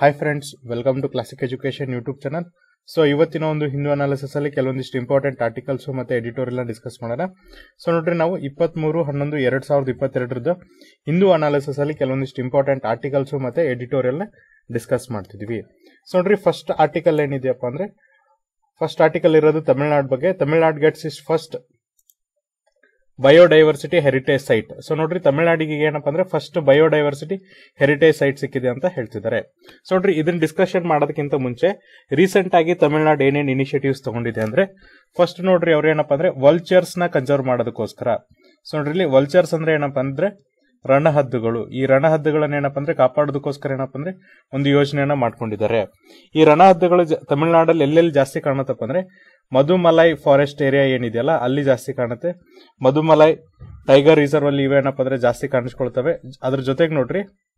Hi friends welcome to classic education YouTube channel so ಇವತ್ತಿನ ಒಂದು Hindu analysis ಅಲ್ಲಿ ಕೆಲವೊಂದಿಷ್ಟು ಇಂಪಾರ್ಟೆಂಟ್ ಆರ್ಟಿಕಲ್ಸ್ ಮತ್ತೆ ಎಡಿಟೋರಿಯಲ್ ಡಿಸ್ಕಸ್ ಮಾಡೋಣ ಸೊ ನೋಡ್ರಿ ನಾವು ಇಪ್ಪತ್ಮೂರು ಹನ್ನೊಂದು ಎರಡ್ ಸಾವಿರದ ಇಪ್ಪತ್ತೆರಡರದ ಹಿಂದೂ ಅನಾಲಿಸಿಸ್ ಅಲ್ಲಿ ಕೆಲವೊಂದಿಷ್ಟು ಇಂಪಾರ್ಟೆಂಟ್ ಆರ್ಟಿಕಲ್ಸ್ ಮತ್ತೆ ಎಡಿಟೋರಿಯಲ್ ಡಿಸ್ಕಸ್ ಮಾಡ್ತಿದ್ವಿ ಸೊ ನೋಡ್ರಿ ಫಸ್ಟ್ ಆರ್ಟಿಕಲ್ ಏನಿದೆಯಪ್ಪ ಅಂದ್ರೆ ಫಸ್ಟ್ ಆರ್ಟಿಕಲ್ ಇರೋದು ತಮಿಳ್ನಾಡು ಬಗ್ಗೆ Tamil Nadu gets is first biodiversity heritage site so ನೋಡ್ರಿ ತಮಿಳ್ನಾಡಿಗೆ ಏನಪ್ಪ ಅಂದ್ರೆ ಫಸ್ಟ್ ಬಯೋಡೈವರ್ಸಿಟಿ ಹೆರಿಟೇಜ್ ಸೈಟ್ ಸಿಕ್ಕಿದೆ ಅಂತ ಹೇಳ್ತಿದ್ದಾರೆ ಸೊ ನೋಡ್ರಿ ಇದನ್ನ ಡಿಸ್ಕಷನ್ ಮಾಡೋದಕ್ಕಿಂತ ಮುಂಚೆ ರೀಸೆಂಟ್ ಆಗಿ ತಮಿಳ್ನಾಡು ಏನೇನ್ ಇನಿಷಿಯೇಟಿವ್ಸ್ ತಗೊಂಡಿದೆ ಅಂದ್ರೆ ಫಸ್ಟ್ ನೋಡ್ರಿ ಅವ್ರು ಏನಪ್ಪ ಅಂದ್ರೆ ವಲ್ಚರ್ಸ್ ನ ಕನ್ಸರ್ವ್ ಮಾಡೋದಕ್ಕೋಸ್ಕರ ಸೊ ನೋಡ್ರಿ ಇಲ್ಲಿ ವಲ್ಚರ್ಸ್ ಅಂದ್ರೆ ಏನಪ್ಪ ಅಂದ್ರೆ ರಣಹದ್ದುಗಳು ಈ ರಣಹದ್ದುಗಳನ್ನ ಏನಪ್ಪ ಅಂದ್ರೆ ಕಾಪಾಡೋದಕ್ಕೋಸ್ಕರ ಏನಪ್ಪ ಅಂದ್ರೆ ಒಂದು ಯೋಜನೆಯನ್ನ ಮಾಡ್ಕೊಂಡಿದ್ದಾರೆ ಈ ರಣಹದ್ದುಗಳು ಜ- ತಮಿಳ್ನಾಡಲ್ಲಿ ಎಲ್ಲೆಲ್ಲಿ ಜಾಸ್ತಿ ಕಾಣುತ್ತಪ್ಪ ಅಂದ್ರೆ ಮಧುಮಲೈ ಫಾರೆಸ್ಟ್ ಏರಿಯಾ ಏನಿದೆಯಲ್ಲ ಅಲ್ಲಿ ಜಾಸ್ತಿ ಕಾಣುತ್ತೆ ಮಧುಮಲೈ ಟೈಗರ್ ರಿಸರ್ವ್ ಅಲ್ಲಿ ಇವೇನಪ್ಪ ಅಂದ್ರೆ ಜಾಸ್ತಿ ಕಾಣಿಸ್ಕೊಳ್ತವೆ ಅದ್ರ ಜೊತೆಗೆ ನೋಡ್ರಿ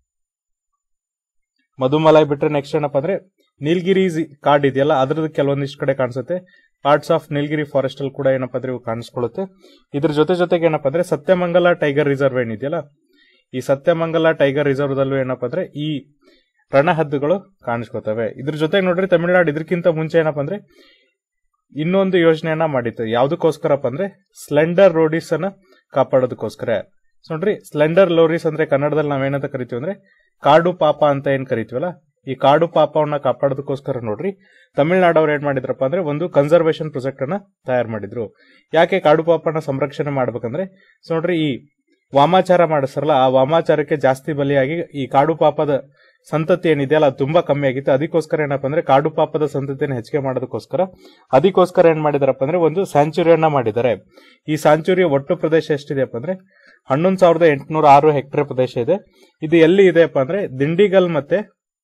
ಮಧುಮಲೈ ಬಿಟ್ರೆ ನೆಕ್ಸ್ಟ್ ಏನಪ್ಪ ಅಂದ್ರೆ ನೀಲಗಿರಿ ಜಿ- ಕಾಡ್ ಇದೆಯಲ್ಲ ಅದ್ರದ್ದು ಕೆಲವೊಂದಿಷ್ಟು ಕಡೆ ಕಾಣಿಸುತ್ತೆ ಪಾರ್ಟ್ಸ್ ಆಫ್ ನೀಲಗಿರಿ ಫಾರೆಸ್ಟ್ ಅಲ್ಲಿ ಕೂಡ ಏನಪ್ಪ ಅಂದ್ರೆ ಇವು ಕಾಣಿಸ್ಕೊಳ್ಳುತ್ತೆ ಇದ್ರ ಜೊತೆ ಜೊತೆಗೆ ಏನಪ್ಪ ಅಂದ್ರೆ ಸತ್ಯಮಂಗಲ ಟೈಗರ್ ರಿಸರ್ವ್ ಏನಿದೆಯಲ್ಲ ಈ ಸತ್ಯಮಂಗಲ ಟೈಗರ್ ರಿಸರ್ವ್ ದಲ್ಲೂ ಏನಪ್ಪ ಅಂದ್ರೆ ಈ ರಣಹದ್ದುಗಳು ಕಾಣಿಸ್ಕೊತವೆ ಇದ್ರ ಜೊತೆಗೆ ನೋಡ್ರಿ ತಮಿಳ್ನಾಡು ಇದಕ್ಕಿಂತ ಮುಂಚೆ ಏನಪ್ಪ ಅಂದ್ರೆ ಇನ್ನೊಂದು ಯೋಜನೆಯನ್ನ ಮಾಡಿತ್ತು ಯಾವ್ದಕ್ಕೋಸ್ಕರಪ್ಪ ಅಂದ್ರೆ ಸ್ಲೆಂಡರ್ ರೋಡಿಸ್ ಅನ್ನ ಕಾಪಾಡೋದಕ್ಕೋಸ್ಕರ ಸೊ ನೋಡ್ರಿ ಸ್ಲೆಂಡರ್ ಲೋರಿಸ್ ಅಂದ್ರೆ ಕನ್ನಡದಲ್ಲಿ ನಾವೇನಂತ ಕರಿತೀವಿ ಅಂದ್ರೆ ಕಾಡು ಪಾಪ ಅಂತ ಏನ್ ಕರಿತೀವಲ್ಲ ಈ ಕಾಡು ಪಾಪವನ್ನ ಕಾಪಾಡೋದಕ್ಕೋಸ್ಕರ ನೋಡ್ರಿ ತಮಿಳ್ನಾಡವ್ರು ಏನ್ ಮಾಡಿದ್ರಪ್ಪ ಅಂದ್ರೆ ಒಂದು ಕನ್ಸರ್ವೇಷನ್ ಪ್ರಾಜೆಕ್ಟ್ ಅನ್ನ ತಯಾರು ಮಾಡಿದ್ರು ಯಾಕೆ ಕಾಡು ಪಾಪನ ಸಂರಕ್ಷಣೆ ಮಾಡ್ಬೇಕಂದ್ರೆ ಸೊ ನೋಡ್ರಿ ಈ ವಾಮಾಚಾರ ಮಾಡಿಸ್ತಾರಲ್ಲ ಆ ವಾಮಾಚಾರಕ್ಕೆ ಜಾಸ್ತಿ ಬಲಿಯಾಗಿ ಈ ಕಾಡು ಪಾಪದ ಸಂತತಿ ಏನಿದೆಯಲ್ಲ ಅದು ತುಂಬಾ ಕಮ್ಮಿ ಆಗಿತ್ತು ಅದಕ್ಕೋಸ್ಕರ ಏನಪ್ಪ ಅಂದ್ರೆ ಕಾಡು ಪಾಪದ ಸಂತತಿಯನ್ನು ಹೆಚ್ಚಿಗೆ ಮಾಡೋದಕ್ಕೋಸ್ಕರ ಅದಕ್ಕೋಸ್ಕರ ಏನ್ ಮಾಡಿದಾರಪ್ಪ ಅಂದ್ರೆ ಒಂದು ಸ್ಯಾಂಚುರಿಯನ್ನ ಮಾಡಿದ್ದಾರೆ ಈ ಸ್ಯಾಂಚುರಿಯ ಒಟ್ಟು ಪ್ರದೇಶ ಎಷ್ಟಿದೆಯಪ್ಪ ಅಂದ್ರೆ ಹನ್ನೊಂದು ಸಾವಿರದ ಎಂಟುನೂರ ಆರು ಹೆಕ್ಟೇರ್ ಪ್ರದೇಶ ಇದೆ ಇದು ಎಲ್ಲಿ ಇದೆಯಪ್ಪ ಅಂದ್ರೆ ದಿಂಡಿಗಲ್ ಮತ್ತೆ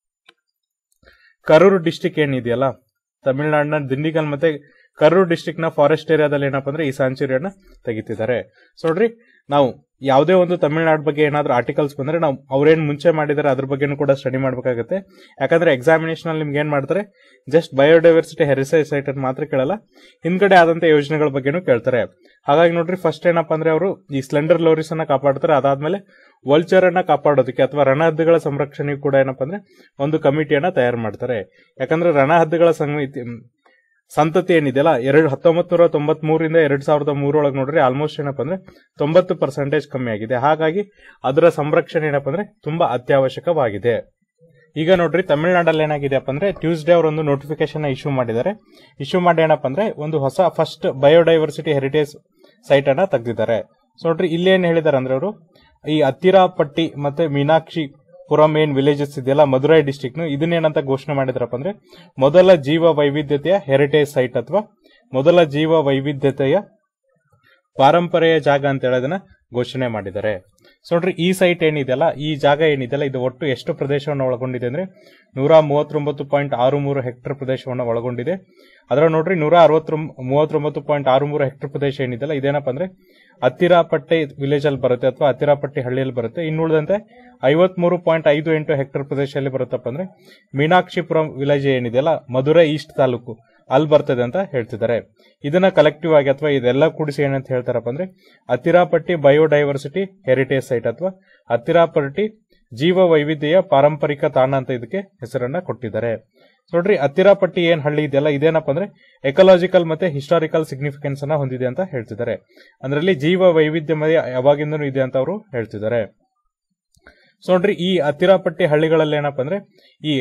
ಕರೂರು ಡಿಸ್ಟಿಕ್ ಏನಿದೆಯಲ್ಲ ತಮಿಳುನಾಡಿನ ದಿಂಡಿಗಲ್ ಮತ್ತೆ ಕರೂರು ಡಿಸ್ಟಿಕ್ ನ ಫಾರೆಸ್ಟ್ ಏರಿಯಾದಲ್ಲಿ ಏನಪ್ಪ ಅಂದ್ರೆ ಈ ಸ್ಯಾಂಚುರಿಯನ್ನ ತೆಗಿತಿದ್ದಾರೆ ಸೊ ನೋಡ್ರಿ ನಾವು ಯಾವುದೇ ಒಂದು ತಮಿಳ್ನಾಡು ಬಗ್ಗೆ ಏನಾದ್ರೂ ಆರ್ಟಿಕಲ್ಸ್ ಬಂದ್ರೆ ನಾವು ಅವ್ರೇನ್ ಮುಂಚೆ ಮಾಡಿದಾರೆ ಅದ್ರ ಬಗ್ಗೆನೂ ಕೂಡ ಸ್ಟಡಿ ಮಾಡ್ಬೇಕಾಗುತ್ತೆ ಯಾಕಂದ್ರೆ ಎಕ್ಸಾಮಿನೇಷನ್ ಅಲ್ಲಿ ನಿಮ್ಗೆ ಏನ್ ಮಾಡ್ತಾರೆ ಜಸ್ಟ್ ಬಯೋಡೈವರ್ಸಿಟಿ ಹೆರಿಸೇಜ್ ಸೈಟ್ ಅಂತ ಮಾತ್ರ ಕೇಳಲ್ಲ ಹಿಂದ್ಗಡೆ ಆದಂತ ಯೋಜನೆಗಳ ಬಗ್ಗೆನೂ ಕೇಳ್ತಾರೆ ಹಾಗಾಗಿ ನೋಡ್ರಿ ಫಸ್ಟ್ ಏನಪ್ಪಾ ಅಂದ್ರೆ ಅವರು ಈ ಸ್ಲೆಂಡರ್ ಲೋರಿಸ್ ಅನ್ನ ಕಾಪಾಡ್ತಾರೆ ಅದಾದ್ಮೇಲೆ ವಲ್ಚರ್ ಅನ್ನ ಕಾಪಾಡೋದಕ್ಕೆ ಅಥವಾ ರಣಹದ್ದುಗಳ ಸಂರಕ್ಷಣೆಗೆ ಕೂಡ ಏನಪ್ಪಾ ಅಂದ್ರೆ ಒಂದು ಕಮಿಟಿಯನ್ನ ತಯಾರು ಮಾಡ್ತಾರೆ ಯಾಕಂದ್ರೆ ರಣಹದ್ದುಗಳ ಸಮಿತಿ ಸಂತತಿ ಏನಿದೆಯಲ್ಲ ಎರಡು ಹತ್ತೊಂಬತ್ತು ನೂರ ತೊಂಬತ್ ಮೂರಿಂದ ಎರಡ್ ಸಾವಿರದ ಮೂರೊಳಗೆ ನೋಡ್ರಿ ಆಲ್ಮೋಸ್ಟ್ ಏನಪ್ಪಾ ಅಂದ್ರೆ ತೊಂಬತ್ತು ಪರ್ಸೆಂಟೇಜ್ ಕಮ್ಮಿ ಆಗಿದೆ ಹಾಗಾಗಿ ಅದರ ಸಂರಕ್ಷಣೆ ಏನಪ್ಪಾ ಅಂದ್ರೆ ತುಂಬಾ ಅತ್ಯವಶ್ಯಕವಾಗಿದೆ ಈಗ ನೋಡ್ರಿ ತಮಿಳ್ನಾಡಲ್ಲಿ ಏನಾಗಿದೆಯಪ್ಪ ಅಂದ್ರೆ ಟ್ಯೂಸ್ಡೇ ಅವರು ಒಂದು ನೋಟಿಫಿಕೇಶನ್ ಇಶ್ಯೂ ಮಾಡಿದ್ದಾರೆ ಇಶ್ಯೂ ಮಾಡಿ ಏನಪ್ಪ ಅಂದ್ರೆ ಒಂದು ಹೊಸ ಫಸ್ಟ್ ಬಯೋಡೈವರ್ಸಿಟಿ ಹೆರಿಟೇಜ್ ಸೈಟ್ ಅನ್ನ ತೆಗೆದಿದ್ದಾರೆ ಸೊ ನೋಡ್ರಿ ಇಲ್ಲಿ ಏನ್ ಹೇಳಿದಾರೆ ಅಂದ್ರೆ ಅವರು ಈ ಅತ್ತಿರಾಪಟ್ಟಿ ಮತ್ತೆ ಮೀನಾಕ್ಷಿ ಪುರಂ ಏನ್ ವಿಲೇಜಸ್ ಇದೆಯಲ್ಲ ಮಧುರೈ ಡಿಸ್ಟಿಕ್ ಇದನ್ನೇನಂತ ಘೋಷಣೆ ಮಾಡಿದ್ರಪ್ಪ ಅಂದ್ರೆ ಮೊದಲ ಜೀವ ವೈವಿಧ್ಯತೆಯ ಹೆರಿಟೇಜ್ ಸೈಟ್ ಅಥವಾ ಮೊದಲ ಜೀವ ವೈವಿಧ್ಯತೆಯ ಪಾರಂಪರೆಯ ಜಾಗ ಅಂತ ಹೇಳೋದನ್ನ ಘೋಷಣೆ ಮಾಡಿದ್ದಾರೆ ಸೊ ನೋಡ್ರಿ ಈ ಸೈಟ್ ಏನಿದೆಯಲ್ಲ ಈ ಜಾಗ ಏನಿದೆಯಲ್ಲ ಇದು ಒಟ್ಟು ಎಷ್ಟು ಪ್ರದೇಶವನ್ನು ಒಳಗೊಂಡಿದೆ ಅಂದ್ರೆ ನೂರ ಮೂವತ್ತೊಂಬತ್ತು ಪಾಯಿಂಟ್ ಆರು ಮೂರು ಹೆಕ್ಟರ್ ಪ್ರದೇಶವನ್ನು ಒಳಗೊಂಡಿದೆ ಅದರ ನೋಡ್ರಿ ನೂರ ಅರವತ್ತು ಮೂವತ್ತೊಂಬತ್ತು ಪಾಯಿಂಟ್ ಆರು ಮೂರು ಹೆಕ್ಟರ್ ಪ್ರದೇಶ ಏನಿದೆಯಲ್ಲ ಇದೇನಪ್ಪ ಅಂದ್ರೆ ಹತ್ತಿರಾಪಟ್ಟೆ ವಿಲೇಜ್ ಅಲ್ಲಿ ಬರುತ್ತೆ ಅಥವಾ ಹತ್ತಿರಾಪಟ್ಟಿ ಹಳ್ಳಿಯಲ್ಲಿ ಬರುತ್ತೆ ಇನ್ನುಳಿದಂತೆ ಐವತ್ಮೂರು ಪಾಯಿಂಟ್ ಐದು ಎಂಟು ಹೆಕ್ಟರ್ ಪ್ರದೇಶದಲ್ಲಿ ಬರುತ್ತಪ್ಪ ಅಂದ್ರೆ ಮೀನಾಕ್ಷಿಪುರಂ ವಿಲೇಜ್ ಏನಿದೆಯಲ್ಲ ಮಧುರೈ ಈಸ್ಟ್ ತಾಲೂಕು ಅಲ್ಲಿ ಬರ್ತದೆ ಅಂತ ಹೇಳ್ತಿದ್ದಾರೆ ಇದನ್ನ ಕಲೆಕ್ಟಿವ್ ಆಗಿ ಅಥವಾ ಇದೆಲ್ಲ ಕೂಡಿಸಿ ಏನಂತ ಹೇಳ್ತಾರಪ್ಪ ಅಂದ್ರೆ ಹತ್ತಿರಾಪಟ್ಟಿ ಬಯೋಡೈವರ್ಸಿಟಿ ಹೆರಿಟೇಜ್ ಸೈಟ್ ಅಥವಾ ಹತ್ತಿರಾಪಟ್ಟಿ ಜೀವ ವೈವಿಧ್ಯೆಯ ಪಾರಂಪರಿಕ ತಾಣ ಅಂತ ಇದಕ್ಕೆ ಹೆಸರನ್ನ ಕೊಟ್ಟಿದ್ದಾರೆ ನೋಡ್ರಿ ಹತ್ತಿರಾಪಟ್ಟಿ ಏನ್ ಹಳ್ಳಿ ಇದೆಯಲ್ಲ ಇದೇನಪ್ಪ ಅಂದ್ರೆ ಎಕಲಾಜಿಕಲ್ ಮತ್ತೆ ಹಿಸ್ಟಾರಿಕಲ್ ಸಿಗ್ನಿಫಿಕೆನ್ಸ್ ಅನ್ನ ಹೊಂದಿದೆ ಅಂತ ಹೇಳ್ತಿದ್ದಾರೆ ಅದರಲ್ಲಿ ಜೀವ ವೈವಿಧ್ಯಮಯ ಯಾವಾಗಿಂದನೂ ಇದೆ ಅಂತ ಅವರು ಹೇಳ್ತಿದ್ದಾರೆ ಸೊ ನೋಡ್ರಿ ಈ ಹತ್ತಿರಾಪಟ್ಟಿ ಹಳ್ಳಿಗಳಲ್ಲಿ ಏನಪ್ಪ ಅಂದ್ರೆ ಈ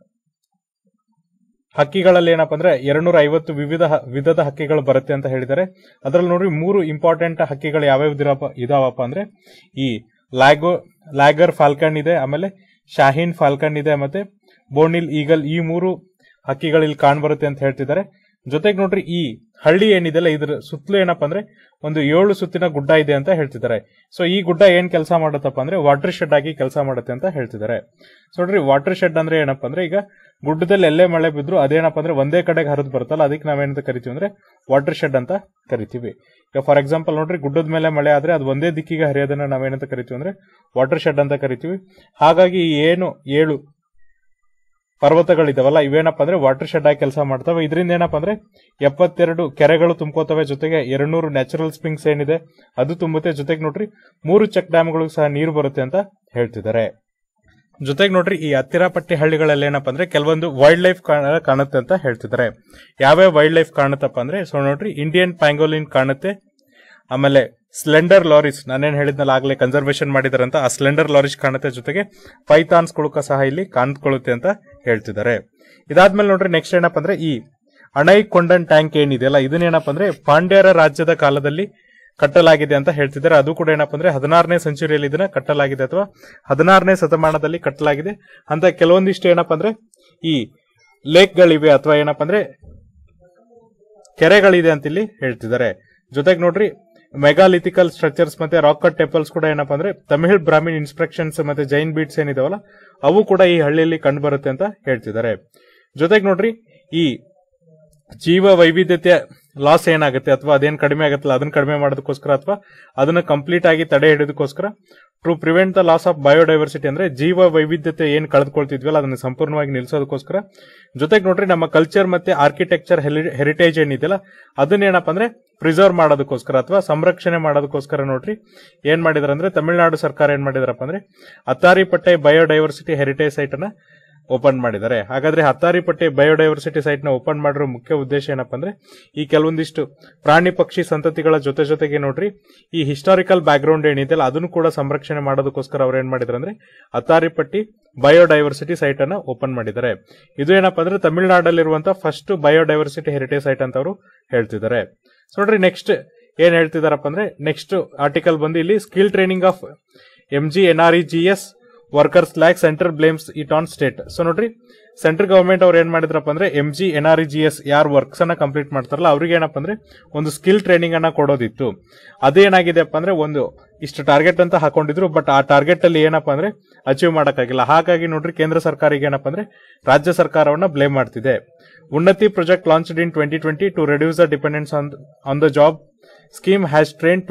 ಹಕ್ಕಿಗಳಲ್ಲಿ ಏನಪ್ಪ ಅಂದ್ರೆ ಎರಡ್ನೂರ ಐವತ್ತು ವಿವಿಧ ಹ- ವಿಧದ ಹಕ್ಕಿಗಳು ಬರುತ್ತೆ ಅಂತ ಹೇಳಿದ್ದಾರೆ ಅದ್ರಲ್ಲಿ ನೋಡ್ರಿ ಮೂರು ಇಂಪಾರ್ಟೆಂಟ್ ಹಕ್ಕಿಗಳು ಯಾವ್ಯಾವ ಇದಿರಪ್ಪ- ಇದಾವಪ್ಪ ಅಂದ್ರೆ ಈ ಲ್ಯಾಗೋ ಲ್ಯಾಗರ್ ಫಾಲ್ಕನ್ ಇದೆ ಆಮೇಲೆ ಶಾಹೀನ್ ಫಾಲ್ಕನ್ ಇದೆ ಮತ್ತೆ ಬೋನಿಲ್ ಈಗಲ್ ಈ ಮೂರು ಹಕ್ಕಿಗಳು ಇಲ್ಲಿ ಕಾಣ್ಬರುತ್ತೆ ಅಂತ ಹೇಳ್ತಿದ್ದಾರೆ ಜೊತೆಗೆ ನೋಡ್ರಿ ಈ ಹಳ್ಳಿ ಏನಿದೆಲ್ಲ ಇದ್ರ ಸುತ್ತಲೂ ಏನಪ್ಪ ಅಂದ್ರೆ ಒಂದು ಏಳು ಸುತ್ತಿನ ಗುಡ್ಡ ಇದೆ ಅಂತ ಹೇಳ್ತಿದ್ದಾರೆ ಸೊ ಈ ಗುಡ್ಡ ಏನ್ ಕೆಲಸ ಮಾಡುತ್ತಪ್ಪ ಅಂದ್ರೆ ವಾಟರ್ ಶೆಡ್ ಆಗಿ ಕೆಲಸ ಮಾಡುತ್ತೆ ಅಂತ ಹೇಳ್ತಿದ್ದಾರೆ ಸೊ ನೋಡ್ರಿ ವಾಟರ್ ಶೆಡ್ ಅಂದ್ರೆ ಏನಪ್ಪ ಅಂದ್ರೆ ಈಗ ಗುಡ್ಡದಲ್ಲಿ ಎಲ್ಲೇ ಮಳೆ ಬಿದ್ರು ಅದೇನಪ್ಪ ಅಂದ್ರೆ ಒಂದೇ ಕಡೆಗೆ ಹರಿದು ಬರುತ್ತಲ್ಲ ಅದಕ್ಕೆ ನಾವೇನಂತ ಕರಿತೀವಿ ಅಂದ್ರೆ ವಾಟರ್ ಶೆಡ್ ಅಂತ ಕರಿತೀವಿ ಈಗ ಫಾರ್ ಎಕ್ಸಾಂಪಲ್ ನೋಡ್ರಿ ಗುಡ್ಡದ ಮೇಲೆ ಮಳೆ ಆದ್ರೆ ಅದು ಒಂದೇ ದಿಕ್ಕಿಗೆ ಹರಿಯೋದನ್ನ ನಾವೇನಂತ ಕರಿತೀವಿ ಅಂದ್ರೆ ವಾಟರ್ ಶೆಡ್ ಅಂತ ಕರಿತೀವಿ ಹಾಗಾಗಿ ಈ ಏನು ಏಳು ಪರ್ವತಗಳಿದಾವಲ್ಲ ಇವೇನಪ್ಪ ಅಂದ್ರೆ ವಾಟರ್ ಶೆಡ್ ಆಗಿ ಕೆಲಸ ಮಾಡ್ತವೆ ಇದರಿಂದ ಏನಪ್ಪ ಅಂದ್ರೆ ಎಪ್ಪತ್ತೆರಡು ಕೆರೆಗಳು ತುಂಬ್ಕೋತವೆ ಜೊತೆಗೆ ಎರಡ್ನೂರು ನ್ಯಾಚುರಲ್ ಸ್ಪ್ರಿಂಗ್ಸ್ ಏನಿದೆ ಅದು ತುಂಬುತ್ತೆ ಜೊತೆಗೆ ನೋಡ್ರಿ ಮೂರು ಚೆಕ್ ಡ್ಯಾಮ್ಗಳು ಸಹ ನೀರು ಬರುತ್ತೆ ಅಂತ ಹೇಳ್ತಿದ್ದಾರೆ ಜೊತೆಗೆ ನೋಡ್ರಿ ಈ ಹತ್ತಿರ ಪಟ್ಟಿ ಹಳ್ಳಿಗಳಲ್ಲಿ ಏನಪ್ಪ ಅಂದ್ರೆ ಕೆಲವೊಂದು ವೈಲ್ಡ್ ಲೈಫ್ ಕಾಣುತ್ತೆ ಅಂತ ಹೇಳ್ತಿದ್ದಾರೆ ಯಾವ್ಯಾವ ವೈಲ್ಡ್ ಲೈಫ್ ಕಾಣುತ್ತಪ್ಪ ಅಂದ್ರೆ ಸೊ ನೋಡ್ರಿ ಇಂಡಿಯನ್ ಪ್ಯಾಂಗೋಲಿನ್ ಕಾಣುತ್ತೆ ಆಮೇಲೆ ಸ್ಲೆಂಡರ್ ಲಾರಿಸ್ ನಾನೇನ್ ಹೇಳಿದ್ನಲ್ಲ ಆಗ್ಲೇ ಕನ್ಸರ್ವೇಷನ್ ಮಾಡಿದಾರಂತ ಆ ಸ್ಲೆಂಡರ್ ಲಾರಿಸ್ ಕಾಣುತ್ತೆ ಜೊತೆಗೆ ಪೈಥಾನ್ಸ್ ಕುಳುಕ ಸಹ ಇಲ್ಲಿ ಕಾಣ್ಕೊಳ್ಳುತ್ತೆ ಅಂತ ಹೇಳ್ತಿದ್ದಾರೆ ಇದಾದ್ಮೇಲೆ ನೋಡ್ರಿ ನೆಕ್ಸ್ಟ್ ಏನಪ್ಪ ಅಂದ್ರೆ ಈ ಅಣೈ ಕೊಂಡನ್ ಟ್ಯಾಂಕ್ ಏನಿದೆಯಲ್ಲ ಇದನ್ನೇನಪ್ಪ ಅಂದ್ರೆ ಪಾಂಡ್ಯರ ರಾಜ್ಯದ ಕಾಲದಲ್ಲಿ ಕಟ್ಟಲಾಗಿದೆ ಅಂತ ಹೇಳ್ತಿದ್ದಾರೆ ಅದು ಕೂಡ ಏನಪ್ಪ ಅಂದ್ರೆ ಹದಿನಾರನೇ ಸೆಂಚುರಿಯಲ್ಲಿ ಇದನ್ನ ಕಟ್ಟಲಾಗಿದೆ ಅಥವಾ ಹದಿನಾರನೇ ಶತಮಾನದಲ್ಲಿ ಕಟ್ಟಲಾಗಿದೆ ಅಂತ ಕೆಲವೊಂದಿಷ್ಟು ಏನಪ್ಪ ಅಂದ್ರೆ ಈ ಲೇಕ್ಗಳಿವೆ ಅಥವಾ ಏನಪ್ಪ ಅಂದ್ರೆ ಕೆರೆಗಳಿದೆ ಅಂತ ಇಲ್ಲಿ ಹೇಳ್ತಿದ್ದಾರೆ ಜೊತೆಗೆ ನೋಡ್ರಿ ಮೆಗಾಲಿಥಿಕಲ್ ಸ್ಟ್ರಕ್ಚರ್ಸ್ ಮತ್ತೆ ರಾಕ್ ಕಟ್ ಟೆಂಪಲ್ಸ್ ಕೂಡ ಏನಪ್ಪಾ ಅಂದ್ರೆ ತಮಿಳ್ ಬ್ರಾಹ್ಮಿನ್ ಇನ್ಸ್ಪೆಕ್ಷನ್ಸ್ ಮತ್ತೆ ಜೈನ್ ಬೀಟ್ಸ್ ಏನಿದಾವಲ್ಲ ಅವು ಕೂಡ ಈ ಹಳ್ಳಿಯಲ್ಲಿ ಕಂಡು ಬರುತ್ತೆ ಅಂತ ಹೇಳ್ತಿದ್ದಾರೆ ಜೊತೆಗೆ ನೋಡ್ರಿ ಈ ಜೀವ ವೈವಿಧ್ಯತೆ ಲಾಸ್ ಏನಾಗುತ್ತೆ ಅಥವಾ ಅದೇನ್ ಕಡಿಮೆ ಆಗುತ್ತಲ್ಲ ಅದನ್ನ ಕಡಿಮೆ ಮಾಡೋದಕ್ಕೋಸ್ಕರ ಅಥವಾ ಅದನ್ನ ಕಂಪ್ಲೀಟ್ ಆಗಿ ತಡೆ ಹಿಡಿದಕ್ಕೋಸ್ಕರ to prevent the loss of biodiversity ಅಂದ್ರೆ ಜೀವ ವೈವಿಧ್ಯತೆ ಏನ್ ಕಳೆದುಕೊಳ್ತಿದ್ವಲ್ಲ ಅದನ್ನ ಸಂಪೂರ್ಣವಾಗಿ ನಿಲ್ಲಿಸೋದಕ್ಕೋಸ್ಕರ ಜೊತೆಗೆ ನೋಡ್ರಿ ನಮ್ಮ ಕಲ್ಚರ್ ಮತ್ತೆ ಆರ್ಕಿಟೆಕ್ಚರ್ ಹೆರಿಟೇಜ್ ಏನಿದೆಯಲ್ಲ ಅದನ್ನೇನಪ್ಪ ಅಂದ್ರೆ ಪ್ರಿಸರ್ವ್ ಮಾಡೋದಕ್ಕೋಸ್ಕರ ಅಥವಾ ಸಂರಕ್ಷಣೆ ಮಾಡೋದಕ್ಕೋಸ್ಕರ ನೋಡ್ರಿ ಏನ್ ಮಾಡಿದಾರೆ ಅಂದ್ರೆ ತಮಿಳುನಾಡು ಸರ್ಕಾರ ಏನ್ ಮಾಡಿದಾರಪ್ಪ ಅಂದ್ರೆ ಅತ್ತಾರಿಪಟ್ಟೆ ಬಯೋಡೈವರ್ಸಿಟಿ ಹೆರಿಟೇಜ್ ಸೈಟ್ ಅನ್ನ ಓಪನ್ ಮಾಡಿದ್ದಾರೆ ಹಾಗಾದ್ರೆ ಹತ್ತಾರಿಪಟ್ಟೆ ಬಯೋಡೈವರ್ಸಿಟಿ ಸೈಟ್ ನ ಓಪನ್ ಮಾಡಿರೋ ಮುಖ್ಯ ಉದ್ದೇಶ ಏನಪ್ಪ ಅಂದ್ರೆ ಈ ಕೆಲವೊಂದಿಷ್ಟು ಪ್ರಾಣಿ ಪಕ್ಷಿ ಸಂತತಿಗಳ ಜೊತೆ ಜೊತೆಗೆ ನೋಡ್ರಿ ಈ ಹಿಸ್ಟಾರಿಕಲ್ ಬ್ಯಾಕ್ ಗ್ರೌಂಡ್ ಏನಿದೆಯಲ್ಲ ಅದನ್ನು ಕೂಡ ಸಂರಕ್ಷಣೆ ಮಾಡೋದಕ್ಕೋಸ್ಕರ ಅವ್ರು ಏನ್ ಮಾಡಿದಾರೆ ಅಂದ್ರೆ ಅತ್ತಾರಿಪಟ್ಟಿ ಬಯೋಡೈವರ್ಸಿಟಿ ಸೈಟ್ ಅನ್ನ ಓಪನ್ ಮಾಡಿದ್ದಾರೆ ಇದು ಏನಪ್ಪ ಅಂದ್ರೆ ತಮಿಳುನಾಡಲ್ಲಿರುವಂತಹ ಫಸ್ಟ್ ಬಯೋಡೈವರ್ಸಿಟಿ ಹೆರಿಟೇಜ್ ಸೈಟ್ ಅಂತ ಅವರು ಹೇಳ್ತಿದ್ದಾರೆ ಸೊ ನೋಡ್ರಿ ನೆಕ್ಸ್ಟ್ ಏನ್ ಹೇಳ್ತಿದಾರಪ್ಪ ಅಂದ್ರೆ ನೆಕ್ಸ್ಟ್ ಆರ್ಟಿಕಲ್ ಬಂದು ಇಲ್ಲಿ skill training of M G N R E G S workers lack centre blames it on state so ನೋಡ್ರಿ ಸೆಂಟ್ರಲ್ ಗವರ್ಮೆಂಟ್ ಅವ್ರು ಏನ್ ಮಾಡಿದ್ರಪ್ಪ ಅಂದ್ರೆ M G N R E G S ಯಾರು ವರ್ಕ್ಸ್ ಅನ್ನ ಕಂಪ್ಲೀಟ್ ಮಾಡ್ತಾರಲ್ಲ ಅವ್ರಿಗೆ ಏನಪ್ಪ ಅಂದ್ರೆ ಒಂದು ಸ್ಕಿಲ್ ಟ್ರೈನಿಂಗ್ ಅನ್ನ ಕೊಡೋದಿತ್ತು ಅದೇನಾಗಿದೆಪ್ಪ ಅಂದ್ರೆ ಒಂದು ಇಷ್ಟು ಟಾರ್ಗೆಟ್ ಅಂತ ಹಾಕೊಂಡಿದ್ರು ಬಟ್ ಆ ಟಾರ್ಗೆಟ್ ಅಲ್ಲಿ ಏನಪ್ಪ ಅಂದ್ರೆ ಅಚೀವ್ ಮಾಡಕ್ಕಾಗಿಲ್ಲ ಹಾಗಾಗಿ ನೋಡ್ರಿ ಕೇಂದ್ರ ಸರ್ಕಾರಿಗೆ ಏನಪ್ಪ ಅಂದ್ರೆ ರಾಜ್ಯ ಸರ್ಕಾರವನ್ನ ಬ್ಲೇಮ್ ಮಾಡ್ತಿದೆ Unnati project launched in twenty twenty to reduce the dependence on on the job scheme has trained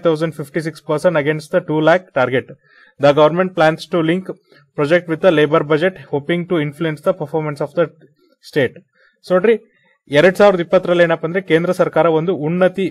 25,056 person against the 2 lakh target. The government plans to link project with the labor budget, hoping to influence the performance of the state. So ನೋಡ್ರಿ ಎರಡ್ ಸಾವಿರದ ಇಪ್ಪತ್ತರಲ್ಲಿ ಏನಪ್ಪ ಅಂದ್ರೆ ಕೇಂದ್ರ ಸರ್ಕಾರ ಒಂದು ಉನ್ನತಿ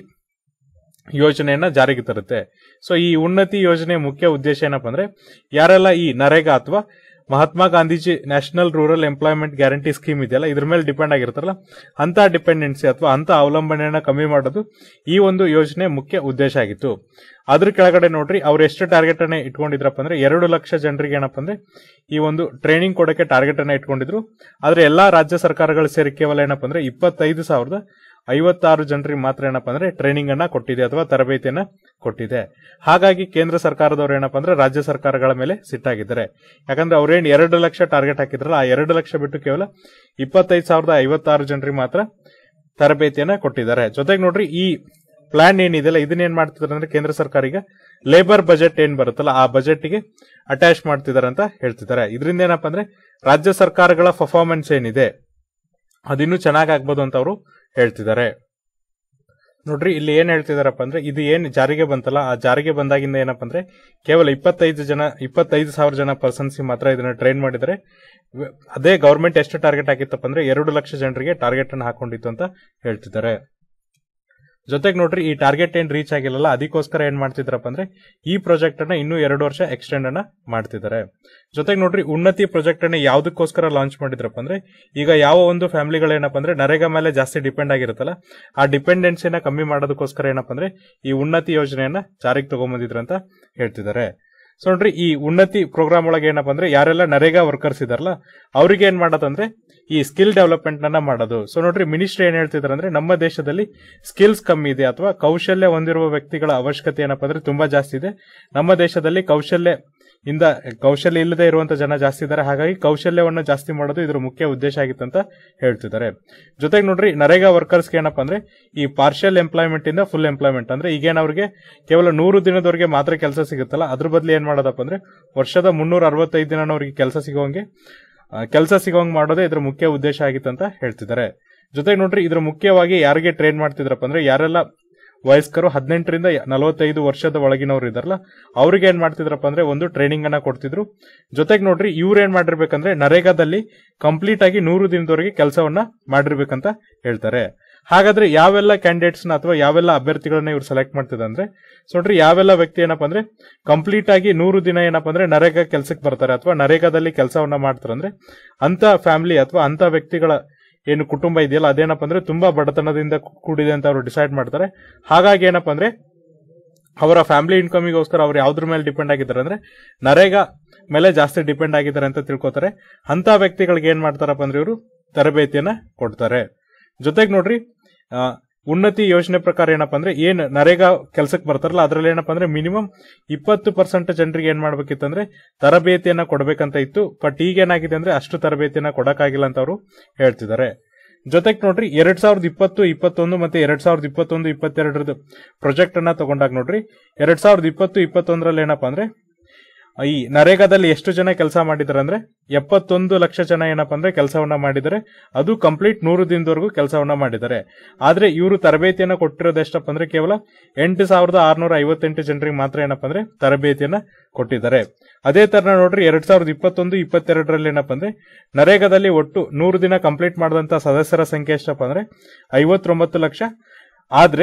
ಯೋಜನೆಯನ್ನ ಜಾರಿಗೆ ತರುತ್ತೆ ಸೊ ಈ ಉನ್ನತಿ ಯೋಜನೆಯ ಮುಖ್ಯ ಉದ್ದೇಶ ಏನಪ್ಪ ಅಂದ್ರೆ ಯಾರೆಲ್ಲ ಈ ನರೇಗಾ ಅಥವಾ Mahatma Gandhiji national rural employment guarantee scheme ಇದೆಯಲ್ಲ ಇದ್ರ ಮೇಲೆ ಡಿಪೆಂಡ್ ಆಗಿರ್ತಾರಲ್ಲ ಅಂತ ಡಿಪೆಂಡೆನ್ಸಿ ಅಥವಾ ಅಂತ ಅವಲಂಬನೆಯನ್ನ ಕಮ್ಮಿ ಮಾಡೋದು ಈ ಒಂದು ಯೋಜನೆ ಮುಖ್ಯ ಉದ್ದೇಶ ಆಗಿತ್ತು ಅದ್ರ ಕೆಳಗಡೆ ನೋಡ್ರಿ ಅವ್ರು ಎಷ್ಟು ಟಾರ್ಗೆಟ್ ಅನ್ನ ಇಟ್ಕೊಂಡಿದ್ರಪ್ಪ ಅಂದ್ರೆ ಎರಡು ಲಕ್ಷ ಜನರಿಗೆ ಏನಪ್ಪ ಅಂದ್ರೆ ಈ ಒಂದು ಟ್ರೈನಿಂಗ್ ಕೊಡಕ್ಕೆ ಟಾರ್ಗೆಟ್ ಅನ್ನ ಇಟ್ಕೊಂಡಿದ್ರು ಆದ್ರೆ ಎಲ್ಲಾ ರಾಜ್ಯ ಸರ್ಕಾರಗಳು ಸೇರಿ ಕೇವಲ ಏನಪ್ಪ ಅಂದ್ರೆ ಇಪ್ಪತ್ತೈದು ಸಾವಿರದ ಐವತ್ತಾರು ಜನರಿಗೆ ಮಾತ್ರ ಏನಪ್ಪ ಅಂದ್ರೆ ಟ್ರೈನಿಂಗ್ ಅನ್ನ ಕೊಟ್ಟಿದೆ ಅಥವಾ ತರಬೇತಿಯನ್ನ ಕೊಟ್ಟಿದೆ ಹಾಗಾಗಿ ಕೇಂದ್ರ ಸರ್ಕಾರದವ್ರು ಏನಪ್ಪ ಅಂದ್ರೆ ರಾಜ್ಯ ಸರ್ಕಾರಗಳ ಮೇಲೆ ಸಿಟ್ಟಾಗಿದ್ದಾರೆ ಯಾಕಂದ್ರೆ ಅವ್ರೇನ್ ಎರಡು ಲಕ್ಷ ಟಾರ್ಗೆಟ್ ಹಾಕಿದ್ರಲ್ಲ ಆ ಎರಡು ಲಕ್ಷ ಬಿಟ್ಟು ಕೇವಲ ಇಪ್ಪತ್ತೈದು ಸಾವಿರದ ಐವತ್ತಾರು ಜನರಿಗೆ ಮಾತ್ರ ತರಬೇತಿಯನ್ನ ಕೊಟ್ಟಿದ್ದಾರೆ ಜೊತೆಗೆ ನೋಡ್ರಿ ಈ ಪ್ಲಾನ್ ಏನಿದೆಯಲ್ಲ ಇದನ್ನೇನ್ ಮಾಡ್ತಿದಾರೆ ಅಂದ್ರೆ ಕೇಂದ್ರ ಸರ್ಕಾರ ಈಗ ಲೇಬರ್ ಬಜೆಟ್ ಏನ್ ಬರುತ್ತಲ್ಲ ಆ ಬಜೆಟ್ಗೆ ಅಟ್ಯಾಚ್ ಮಾಡ್ತಿದ್ದಾರೆ ಅಂತ ಹೇಳ್ತಿದ್ದಾರೆ ಇದರಿಂದ ಏನಪ್ಪ ಅಂದ್ರೆ ರಾಜ್ಯ ಸರ್ಕಾರಗಳ ಪರ್ಫಾರ್ಮೆನ್ಸ್ ಏನಿದೆ ಅದಿನ್ನೂ ಚೆನ್ನಾಗ್ ಆಗ್ಬೋದು ಅಂತ ಅವರು ಹೇಳ್ತಿದ್ದಾರೆ ನೋಡ್ರಿ ಇಲ್ಲಿ ಏನ್ ಹೇಳ್ತಿದಾರಪ್ಪ ಅಂದ್ರೆ ಇದು ಏನ್ ಜಾರಿಗೆ ಬಂತಲ್ಲ ಆ ಜಾರಿಗೆ ಬಂದಾಗಿಂದ ಏನಪ್ಪ ಅಂದ್ರೆ ಕೇವಲ ಇಪ್ಪತ್ತೈದು ಜನ ಇಪ್ಪತ್ತೈದು ಸಾವಿರ ಜನ ಪರ್ಸನ್ಸ್ ಮಾತ್ರ ಇದನ್ನ ಟ್ರೈನ್ ಮಾಡಿದರೆ ವ- ಅದೇ ಗವರ್ಮೆಂಟ್ ಎಷ್ಟು ಟಾರ್ಗೆಟ್ ಆಗಿತ್ತಪ್ಪ ಅಂದ್ರೆ ಎರಡು ಲಕ್ಷ ಜನರಿಗೆ ಟಾರ್ಗೆಟ್ ಅನ್ನು ಹಾಕೊಂಡಿತ್ತು ಅಂತ ಹೇಳ್ತಿದ್ದಾರೆ ಜೊತೆಗೆ ನೋಡ್ರಿ ಈ ಟಾರ್ಗೆಟ್ ಏನ್ ರೀಚ್ ಆಗಿಲ್ಲಲ್ಲ ಅದಕ್ಕೋಸ್ಕರ ಏನ್ ಮಾಡ್ತಿದ್ರಪ್ಪ ಅಂದ್ರೆ ಈ ಪ್ರಾಜೆಕ್ಟ್ ಅನ್ನ ಇನ್ನೂ ಎರಡು ವರ್ಷ ಎಕ್ಸ್ಟೆಂಡ್ ಅನ್ನ ಮಾಡ್ತಿದ್ದಾರೆ ಜೊತೆಗೆ ನೋಡ್ರಿ ಉನ್ನತಿ ಪ್ರಾಜೆಕ್ಟ್ ಅನ್ನ ಯಾವ್ದಕ್ಕೋಸ್ಕರ ಲಾಂಚ್ ಮಾಡಿದ್ರಪ್ಪ ಅಂದ್ರೆ ಈಗ ಯಾವ ಒಂದು ಫ್ಯಾಮಿಲಿಗಳು ಏನಪ್ಪ ಅಂದ್ರೆ ನರೇಗಾ ಮೇಲೆ ಜಾಸ್ತಿ ಡಿಪೆಂಡ್ ಆಗಿರುತ್ತಲ್ಲ ಆ ಡಿಪೆಂಡೆನ್ಸಿನ ಕಮ್ಮಿ ಮಾಡೋದಕ್ಕೋಸ್ಕರ ಏನಪ್ಪ ಅಂದ್ರೆ ಈ ಉನ್ನತಿ ಯೋಜನೆಯನ್ನ ಜಾರಿಗೆ ತಗೊಂಬಂದಿದ್ರು ಅಂತ ಹೇಳ್ತಿದ್ದಾರೆ ಸೊ ನೋಡ್ರಿ ಈ ಉನ್ನತಿ ಪ್ರೋಗ್ರಾಮ್ ಒಳಗೆ ಏನಪ್ಪ ಅಂದ್ರೆ ಯಾರೆಲ್ಲ ನರೇಗಾ ವರ್ಕರ್ಸ್ ಇದಾರಲ್ಲ ಅವ್ರಿಗೆ ಏನ್ ಮಾಡೋದಂದ್ರೆ ಈ ಸ್ಕಿಲ್ ಡೆವಲಪ್ಮೆಂಟ್ ಅನ್ನ ಮಾಡೋದು ಸೊ ನೋಡ್ರಿ ಮಿನಿಸ್ಟ್ರಿ ಏನ್ ಹೇಳ್ತಿದಾರೆ ಅಂದ್ರೆ ನಮ್ಮ ದೇಶದಲ್ಲಿ ಸ್ಕಿಲ್ಸ್ ಕಮ್ಮಿ ಇದೆ ಅಥವಾ ಕೌಶಲ್ಯ ಹೊಂದಿರುವ ವ್ಯಕ್ತಿಗಳ ಅವಶ್ಯಕತೆ ಏನಪ್ಪ ಅಂದ್ರೆ ತುಂಬಾ ಜಾಸ್ತಿ ಇದೆ ನಮ್ಮ ದೇಶದಲ್ಲಿ ಕೌಶಲ್ಯ ಇಂದ ಕೌಶಲ್ಯ ಇಲ್ಲದೆ ಇರುವಂತ ಜನ ಜಾಸ್ತಿ ಇದ್ದಾರೆ ಹಾಗಾಗಿ ಕೌಶಲ್ಯವನ್ನು ಜಾಸ್ತಿ ಮಾಡೋದು ಇದ್ರ ಮುಖ್ಯ ಉದ್ದೇಶ ಆಗಿತ್ತು ಅಂತ ಹೇಳ್ತಿದ್ದಾರೆ ಜೊತೆಗೆ ನೋಡ್ರಿ ನರೇಗಾ ವರ್ಕರ್ಸ್ಗೆ ಏನಪ್ಪ ಅಂದ್ರೆ ಈ ಪಾರ್ಷಿಯಲ್ ಎಂಪ್ಲಾಯ್ಮೆಂಟ್ ಇಂದ ಫುಲ್ ಎಂಪ್ಲಾಯ್ಮೆಂಟ್ ಅಂದ್ರೆ ಈಗೇನ್ ಅವ್ರಿಗೆ ಕೇವಲ ನೂರು ದಿನದವರೆಗೆ ಮಾತ್ರ ಕೆಲಸ ಸಿಗುತ್ತಲ್ಲ ಅದ್ರ ಬದಲು ಏನ್ ಮಾಡೋದಪ್ಪ ಅಂದ್ರೆ ವರ್ಷದ ಮುನ್ನೂರ ಅರವತ್ತೈದು ದಿನ ಅವ್ರಿಗೆ ಕೆಲಸ ಸಿಗೋಂಗೆ ಕೆಲಸ ಸಿಗೋಂಗ್ ಮಾಡೋದೇ ಇದ್ರ ಮುಖ್ಯ ಉದ್ದೇಶ ಆಗಿತ್ತು ಅಂತ ಹೇಳ್ತಿದ್ದಾರೆ ಜೊತೆಗೆ ನೋಡ್ರಿ ಇದ್ರ ಮುಖ್ಯವಾಗಿ ಯಾರಿಗೆ ಟ್ರೈನ್ ಮಾಡ್ತಿದ್ರಪ್ಪ ಅಂದ್ರೆ ಯಾರೆಲ್ಲ ವಯಸ್ಕರು ಹದಿನೆಂಟರಿಂದ ನಲವತ್ತೈದು ವರ್ಷದ ಒಳಗಿನವ್ರು ಇದಾರಲ್ಲ ಅವ್ರಿಗೆ ಏನ್ ಮಾಡ್ತಿದ್ರಪ್ಪ ಅಂದ್ರೆ ಒಂದು ಟ್ರೈನಿಂಗ್ ಅನ್ನ ಕೊಡ್ತಿದ್ರು ಜೊತೆಗೆ ನೋಡ್ರಿ ಇವ್ರು ಏನ್ ಮಾಡಿರ್ಬೇಕಂದ್ರೆ ನರೇಗಾದಲ್ಲಿ ಕಂಪ್ಲೀಟ್ ಆಗಿ ನೂರು ದಿನದವರೆಗೆ ಕೆಲಸವನ್ನ ಮಾಡಿರ್ಬೇಕಂತ ಹೇಳ್ತಾರೆ ಹಾಗಾದ್ರೆ ಯಾವೆಲ್ಲ ಕ್ಯಾಂಡಿಡೇಟ್ಸ್ ಅಥವಾ ಯಾವೆಲ್ಲ ಅಭ್ಯರ್ಥಿಗಳನ್ನ ಇವ್ರು ಸೆಲೆಕ್ಟ್ ಮಾಡ್ತಿದೆ ಅಂದ್ರೆ ಸೊ ನೋಡ್ರಿ ಯಾವೆಲ್ಲ ವ್ಯಕ್ತಿ ಏನಪ್ಪಾ ಅಂದ್ರೆ ಕಂಪ್ಲೀಟ್ ಆಗಿ ನೂರು ದಿನ ಏನಪ್ಪಾ ಅಂದ್ರೆ ನರೇಗಾ ಕೆಲಸಕ್ಕೆ ಬರ್ತಾರೆ ಅಥವಾ ನರೇಗಾದಲ್ಲಿ ಕೆಲಸವನ್ನ ಮಾಡ್ತಾರೆ ಅಂದ್ರೆ ಅಂತ ಫ್ಯಾಮಿಲಿ ಅಥವಾ ಅಂತ ವ್ಯಕ್ತಿಗಳ ಏನು ಕುಟುಂಬ ಇದೆಯಲ್ಲ ಅದೇನಪ್ಪ ಅಂದ್ರೆ ತುಂಬಾ ಬಡತನದಿಂದ ಕೂಡಿದೆ ಅಂತ ಅವರು ಡಿಸೈಡ್ ಮಾಡ್ತಾರೆ ಹಾಗಾಗಿ ಏನಪ್ಪಾ ಅಂದ್ರೆ ಅವರ ಫ್ಯಾಮಿಲಿ ಇನ್ಕಮಿಗೋಸ್ಕರ ಅವ್ರು ಯಾವ್ದ್ರ ಮೇಲೆ ಡಿಪೆಂಡ್ ಆಗಿದ್ದಾರೆ ಅಂದ್ರೆ ನರೇಗಾ ಮೇಲೆ ಜಾಸ್ತಿ ಡಿಪೆಂಡ್ ಆಗಿದ್ದಾರೆ ಅಂತ ತಿಳ್ಕೊತಾರೆ ಅಂತ ವ್ಯಕ್ತಿಗಳಿಗೆ ಏನ್ ಮಾಡ್ತಾರಪ್ಪ ಅಂದ್ರೆ ಇವರು ತರಬೇತಿಯನ್ನ ಕೊಡ್ತಾರೆ ಜೊತೆಗೆ ನೋಡ್ರಿ ಆ, ಉನ್ನತಿ ಯೋಜನೆ ಪ್ರಕಾರ ಏನಪ್ಪಾ ಅಂದ್ರೆ ಏನ್ ನರೇಗಾ ಕೆಲ್ಸಕ್ಕೆ ಬರ್ತಾರಲ್ಲ ಅದ್ರಲ್ಲಿ ಏನಪ್ಪಾ ಅಂದ್ರೆ ಮಿನಿಮಮ್ ಇಪ್ಪತ್ತು ಪರ್ಸೆಂಟ್ ಜನರಿಗೆ ಏನ್ ಮಾಡ್ಬೇಕಿತ್ತಂದ್ರೆ ತರಬೇತಿಯನ್ನ ಕೊಡ್ಬೇಕಂತ ಇತ್ತು ಬಟ್ ಈಗ ಏನಾಗಿದೆ ಅಂದ್ರೆ ಅಷ್ಟು ತರಬೇತಿಯನ್ನ ಕೊಡಕ್ಕಾಗಿಲ್ಲ ಅಂತ ಅವರು ಹೇಳ್ತಿದ್ದಾರೆ ಜೊತೆಗೆ ನೋಡ್ರಿ ಎರಡ್ ಸಾವಿರದ ಇಪ್ಪತ್ತು ಇಪ್ಪತ್ತೊಂದು ಮತ್ತೆ ಎರಡ್ ಸಾವಿರದ ಇಪ್ಪತ್ತೊಂದು ಇಪ್ಪತ್ತೆರಡರದ್ದು ಪ್ರಾಜೆಕ್ಟ್ ಅನ್ನ ತಗೊಂಡಾಗ ನೋಡ್ರಿ ಎರಡ್ ಸಾವಿರದ ಇಪ್ಪತ್ತು ಇಪ್ಪತ್ತೊಂದರಲ್ಲಿ ಏನಪ್ಪಾ ಅಂದ್ರೆ ಈ ನರೇಗಾದಲ್ಲಿ ಎಷ್ಟು ಜನ ಕೆಲಸ ಮಾಡಿದ್ದಾರೆ ಅಂದ್ರೆ ಎಪ್ಪತ್ತೊಂದು ಲಕ್ಷ ಜನ ಏನಪ್ಪಾ ಅಂದ್ರೆ ಕೆಲಸವನ್ನ ಮಾಡಿದ್ದಾರೆ ಅದು ಕಂಪ್ಲೀಟ್ ನೂರು ದಿನದವರೆಗೂ ಕೆಲಸವನ್ನ ಮಾಡಿದ್ದಾರೆ ಆದ್ರೆ ಇವರು ತರಬೇತಿಯನ್ನ ಕೊಟ್ಟಿರೋದು ಎಷ್ಟಪ್ಪ ಅಂದ್ರೆ ಕೇವಲ ಎಂಟು ಸಾವಿರದ ಆರ್ನೂರ ಐವತ್ತೆಂಟು ಜನರಿಗೆ ಮಾತ್ರ ಏನಪ್ಪಾ ಅಂದ್ರೆ ತರಬೇತಿಯನ್ನ ಕೊಟ್ಟಿದ್ದಾರೆ ಅದೇ ತರ ನೋಡ್ರಿ ಎರಡ್ ಸಾವಿರದ ಇಪ್ಪತ್ತೊಂದು ಇಪ್ಪತ್ತೆರಡರಲ್ಲಿ ಏನಪ್ಪಾ ಅಂದ್ರೆ ನರೇಗಾದಲ್ಲಿ ಒಟ್ಟು ನೂರು ದಿನ ಕಂಪ್ಲೀಟ್ ಮಾಡಿದಂತ ಸದಸ್ಯರ ಸಂಖ್ಯೆ ಎಷ್ಟಪ್ಪ ಅಂದ್ರೆ ಐವತ್ತೊಂಬತ್ತು ಲಕ್ಷ ಆದ್ರೆ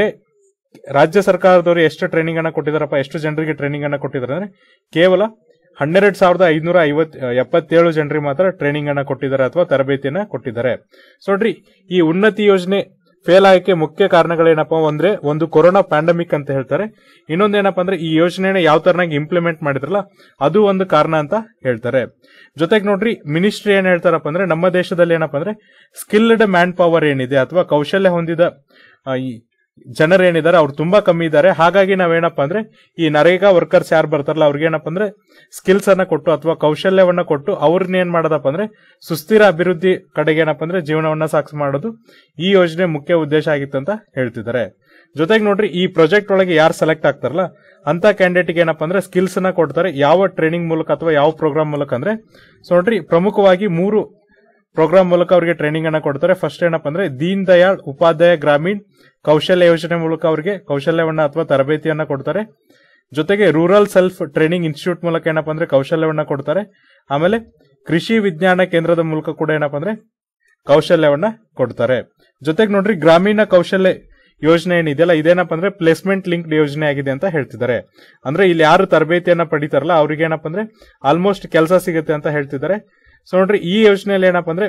ರಾಜ್ಯ ಸರ್ಕಾರದವರು ಎಷ್ಟು ಟ್ರೈನಿಂಗ್ ಅನ್ನ ಕೊಟ್ಟಿದಾರಪ್ಪ ಎಷ್ಟು ಜನರಿಗೆ ಟ್ರೈನಿಂಗ್ ಅನ್ನ ಕೊಟ್ಟಿದ್ದಾರೆ ಅಂದ್ರೆ ಕೇವಲ ಹನ್ನೆರಡು ಸಾವಿರದ ಐದುನೂರ ಐವತ್ ಎಪ್ಪತ್ತೇಳು ಜನರಿಗೆ ಮಾತ್ರ ಟ್ರೈನಿಂಗ್ ಅನ್ನ ಕೊಟ್ಟಿದ್ದಾರೆ ಅಥವಾ ತರಬೇತಿಯನ್ನ ಕೊಟ್ಟಿದ್ದಾರೆ ಸೊ ನೋಡ್ರಿ ಈ ಉನ್ನತಿ ಯೋಜನೆ ಫೇಲ್ ಆಗಕ್ಕೆ ಮುಖ್ಯ ಕಾರಣಗಳೇನಪ್ಪ ಅಂದ್ರೆ ಒಂದು ಕೊರೋನಾ ಪ್ಯಾಂಡಮಿಕ್ ಅಂತ ಹೇಳ್ತಾರೆ ಇನ್ನೊಂದೇನಪ್ಪ ಅಂದ್ರೆ ಈ ಯೋಜನೆನ ಯಾವ ತರನಾಗಿ ಇಂಪ್ಲಿಮೆಂಟ್ ಮಾಡಿದ್ರಲ್ಲ ಅದು ಒಂದು ಕಾರಣ ಅಂತ ಹೇಳ್ತಾರೆ ಜೊತೆಗೆ ನೋಡ್ರಿ ಮಿನಿಸ್ಟ್ರಿ ಏನ್ ಹೇಳ್ತಾರಪ್ಪ ಅಂದ್ರೆ ನಮ್ಮ ದೇಶದಲ್ಲಿ ಏನಪ್ಪ ಅಂದ್ರೆ ಸ್ಕಿಲ್ಡ್ ಮ್ಯಾನ್ ಪವರ್ ಏನಿದೆ ಅಥವಾ ಕೌಶಲ್ಯ ಹೊಂದಿದ ಆ, ಈ ಜನರು ಏನಿದ್ದಾರೆ ಅವ್ರು ತುಂಬಾ ಕಮ್ಮಿ ಇದ್ದಾರೆ ಹಾಗಾಗಿ ನಾವೇನಪ್ಪ ಅಂದ್ರೆ ಈ ನರೇಗಾ ವರ್ಕರ್ಸ್ ಯಾರು ಬರ್ತಾರಲ್ಲ ಅವ್ರಿಗೆ ಏನಪ್ಪ ಅಂದ್ರೆ ಸ್ಕಿಲ್ಸ್ ಅನ್ನ ಕೊಟ್ಟು ಅಥವಾ ಕೌಶಲ್ಯವನ್ನ ಕೊಟ್ಟು ಅವ್ರನ್ನ ಏನ್ ಮಾಡೋದಪ್ಪ ಅಂದ್ರೆ ಸುಸ್ಥಿರ ಅಭಿವೃದ್ಧಿ ಕಡೆಗೆ ಏನಪ್ಪ ಅಂದ್ರೆ ಜೀವನವನ್ನ ಸಾಕ್ಸ್ ಮಾಡೋದು ಈ ಯೋಜನೆ ಮುಖ್ಯ ಉದ್ದೇಶ ಆಗಿತ್ತು ಅಂತ ಹೇಳ್ತಿದ್ದಾರೆ ಜೊತೆಗೆ ನೋಡ್ರಿ ಈ ಪ್ರಾಜೆಕ್ಟ್ ಒಳಗೆ ಯಾರು ಸೆಲೆಕ್ಟ್ ಆಗ್ತಾರಲ್ಲ ಅಂತ ಕ್ಯಾಂಡಿಡೇಟ್ಗೆ ಏನಪ್ಪ ಅಂದ್ರೆ ಸ್ಕಿಲ್ಸ್ ಅನ್ನ ಕೊಡ್ತಾರೆ ಯಾವ ಟ್ರೈನಿಂಗ್ ಮೂಲಕ ಅಥವಾ ಯಾವ ಪ್ರೋಗ್ರಾಮ್ ಮೂಲಕ ಅಂದ್ರೆ ಸೊ ನೋಡ್ರಿ ಪ್ರಮುಖವಾಗಿ ಮೂರು ಪ್ರೋಗ್ರಾಮ್ ಮೂಲಕ ಅವರಿಗೆ ಟ್ರೈನಿಂಗ್ ಅನ್ನ ಕೊಡ್ತಾರೆ ಫಸ್ಟ್ ಏನಪ್ಪ ಅಂದ್ರೆ ದೀನ್ ದಯಾಳ್ ಉಪಾಧ್ಯಾಯ ಗ್ರಾಮೀಣ್ ಕೌಶಲ್ಯ ಯೋಜನೆ ಮೂಲಕ ಅವರಿಗೆ ಕೌಶಲ್ಯವನ್ನ ಅಥವಾ ತರಬೇತಿಯನ್ನ ಕೊಡ್ತಾರೆ ಜೊತೆಗೆ ರೂರಲ್ ಸೆಲ್ಫ್ ಟ್ರೈನಿಂಗ್ ಇನ್ಸ್ಟಿಟ್ಯೂಟ್ ಮೂಲಕ ಏನಪ್ಪ ಅಂದ್ರೆ ಕೌಶಲ್ಯವನ್ನ ಕೊಡ್ತಾರೆ ಆಮೇಲೆ ಕೃಷಿ ವಿಜ್ಞಾನ ಕೇಂದ್ರದ ಮೂಲಕ ಕೂಡ ಏನಪ್ಪ ಅಂದ್ರೆ ಕೌಶಲ್ಯವನ್ನ ಕೊಡ್ತಾರೆ ಜೊತೆಗೆ ನೋಡ್ರಿ ಗ್ರಾಮೀಣ ಕೌಶಲ್ಯ ಯೋಜನೆ ಏನಿದೆಯಲ್ಲ ಇದೇನಪ್ಪ ಅಂದ್ರೆ ಪ್ಲೇಸ್ಮೆಂಟ್ ಲಿಂಕ್ಡ್ ಯೋಜನೆ ಆಗಿದೆ ಅಂತ ಹೇಳ್ತಿದ್ದಾರೆ ಅಂದ್ರೆ ಇಲ್ಲಿ ಯಾರು ತರಬೇತಿಯನ್ನ ಪಡಿತಾರಲ್ಲ ಅವ್ರಿಗೆ ಏನಪ್ಪ ಅಂದ್ರೆ ಆಲ್ಮೋಸ್ಟ್ ಕೆಲಸ ಸಿಗುತ್ತೆ ಅಂತ ಹೇಳ್ತಿದ್ದಾರೆ ಸೊ ನೋಡ್ರಿ ಈ ಯೋಜನೆಯಲ್ಲಿ ಏನಪ್ಪ ಅಂದ್ರೆ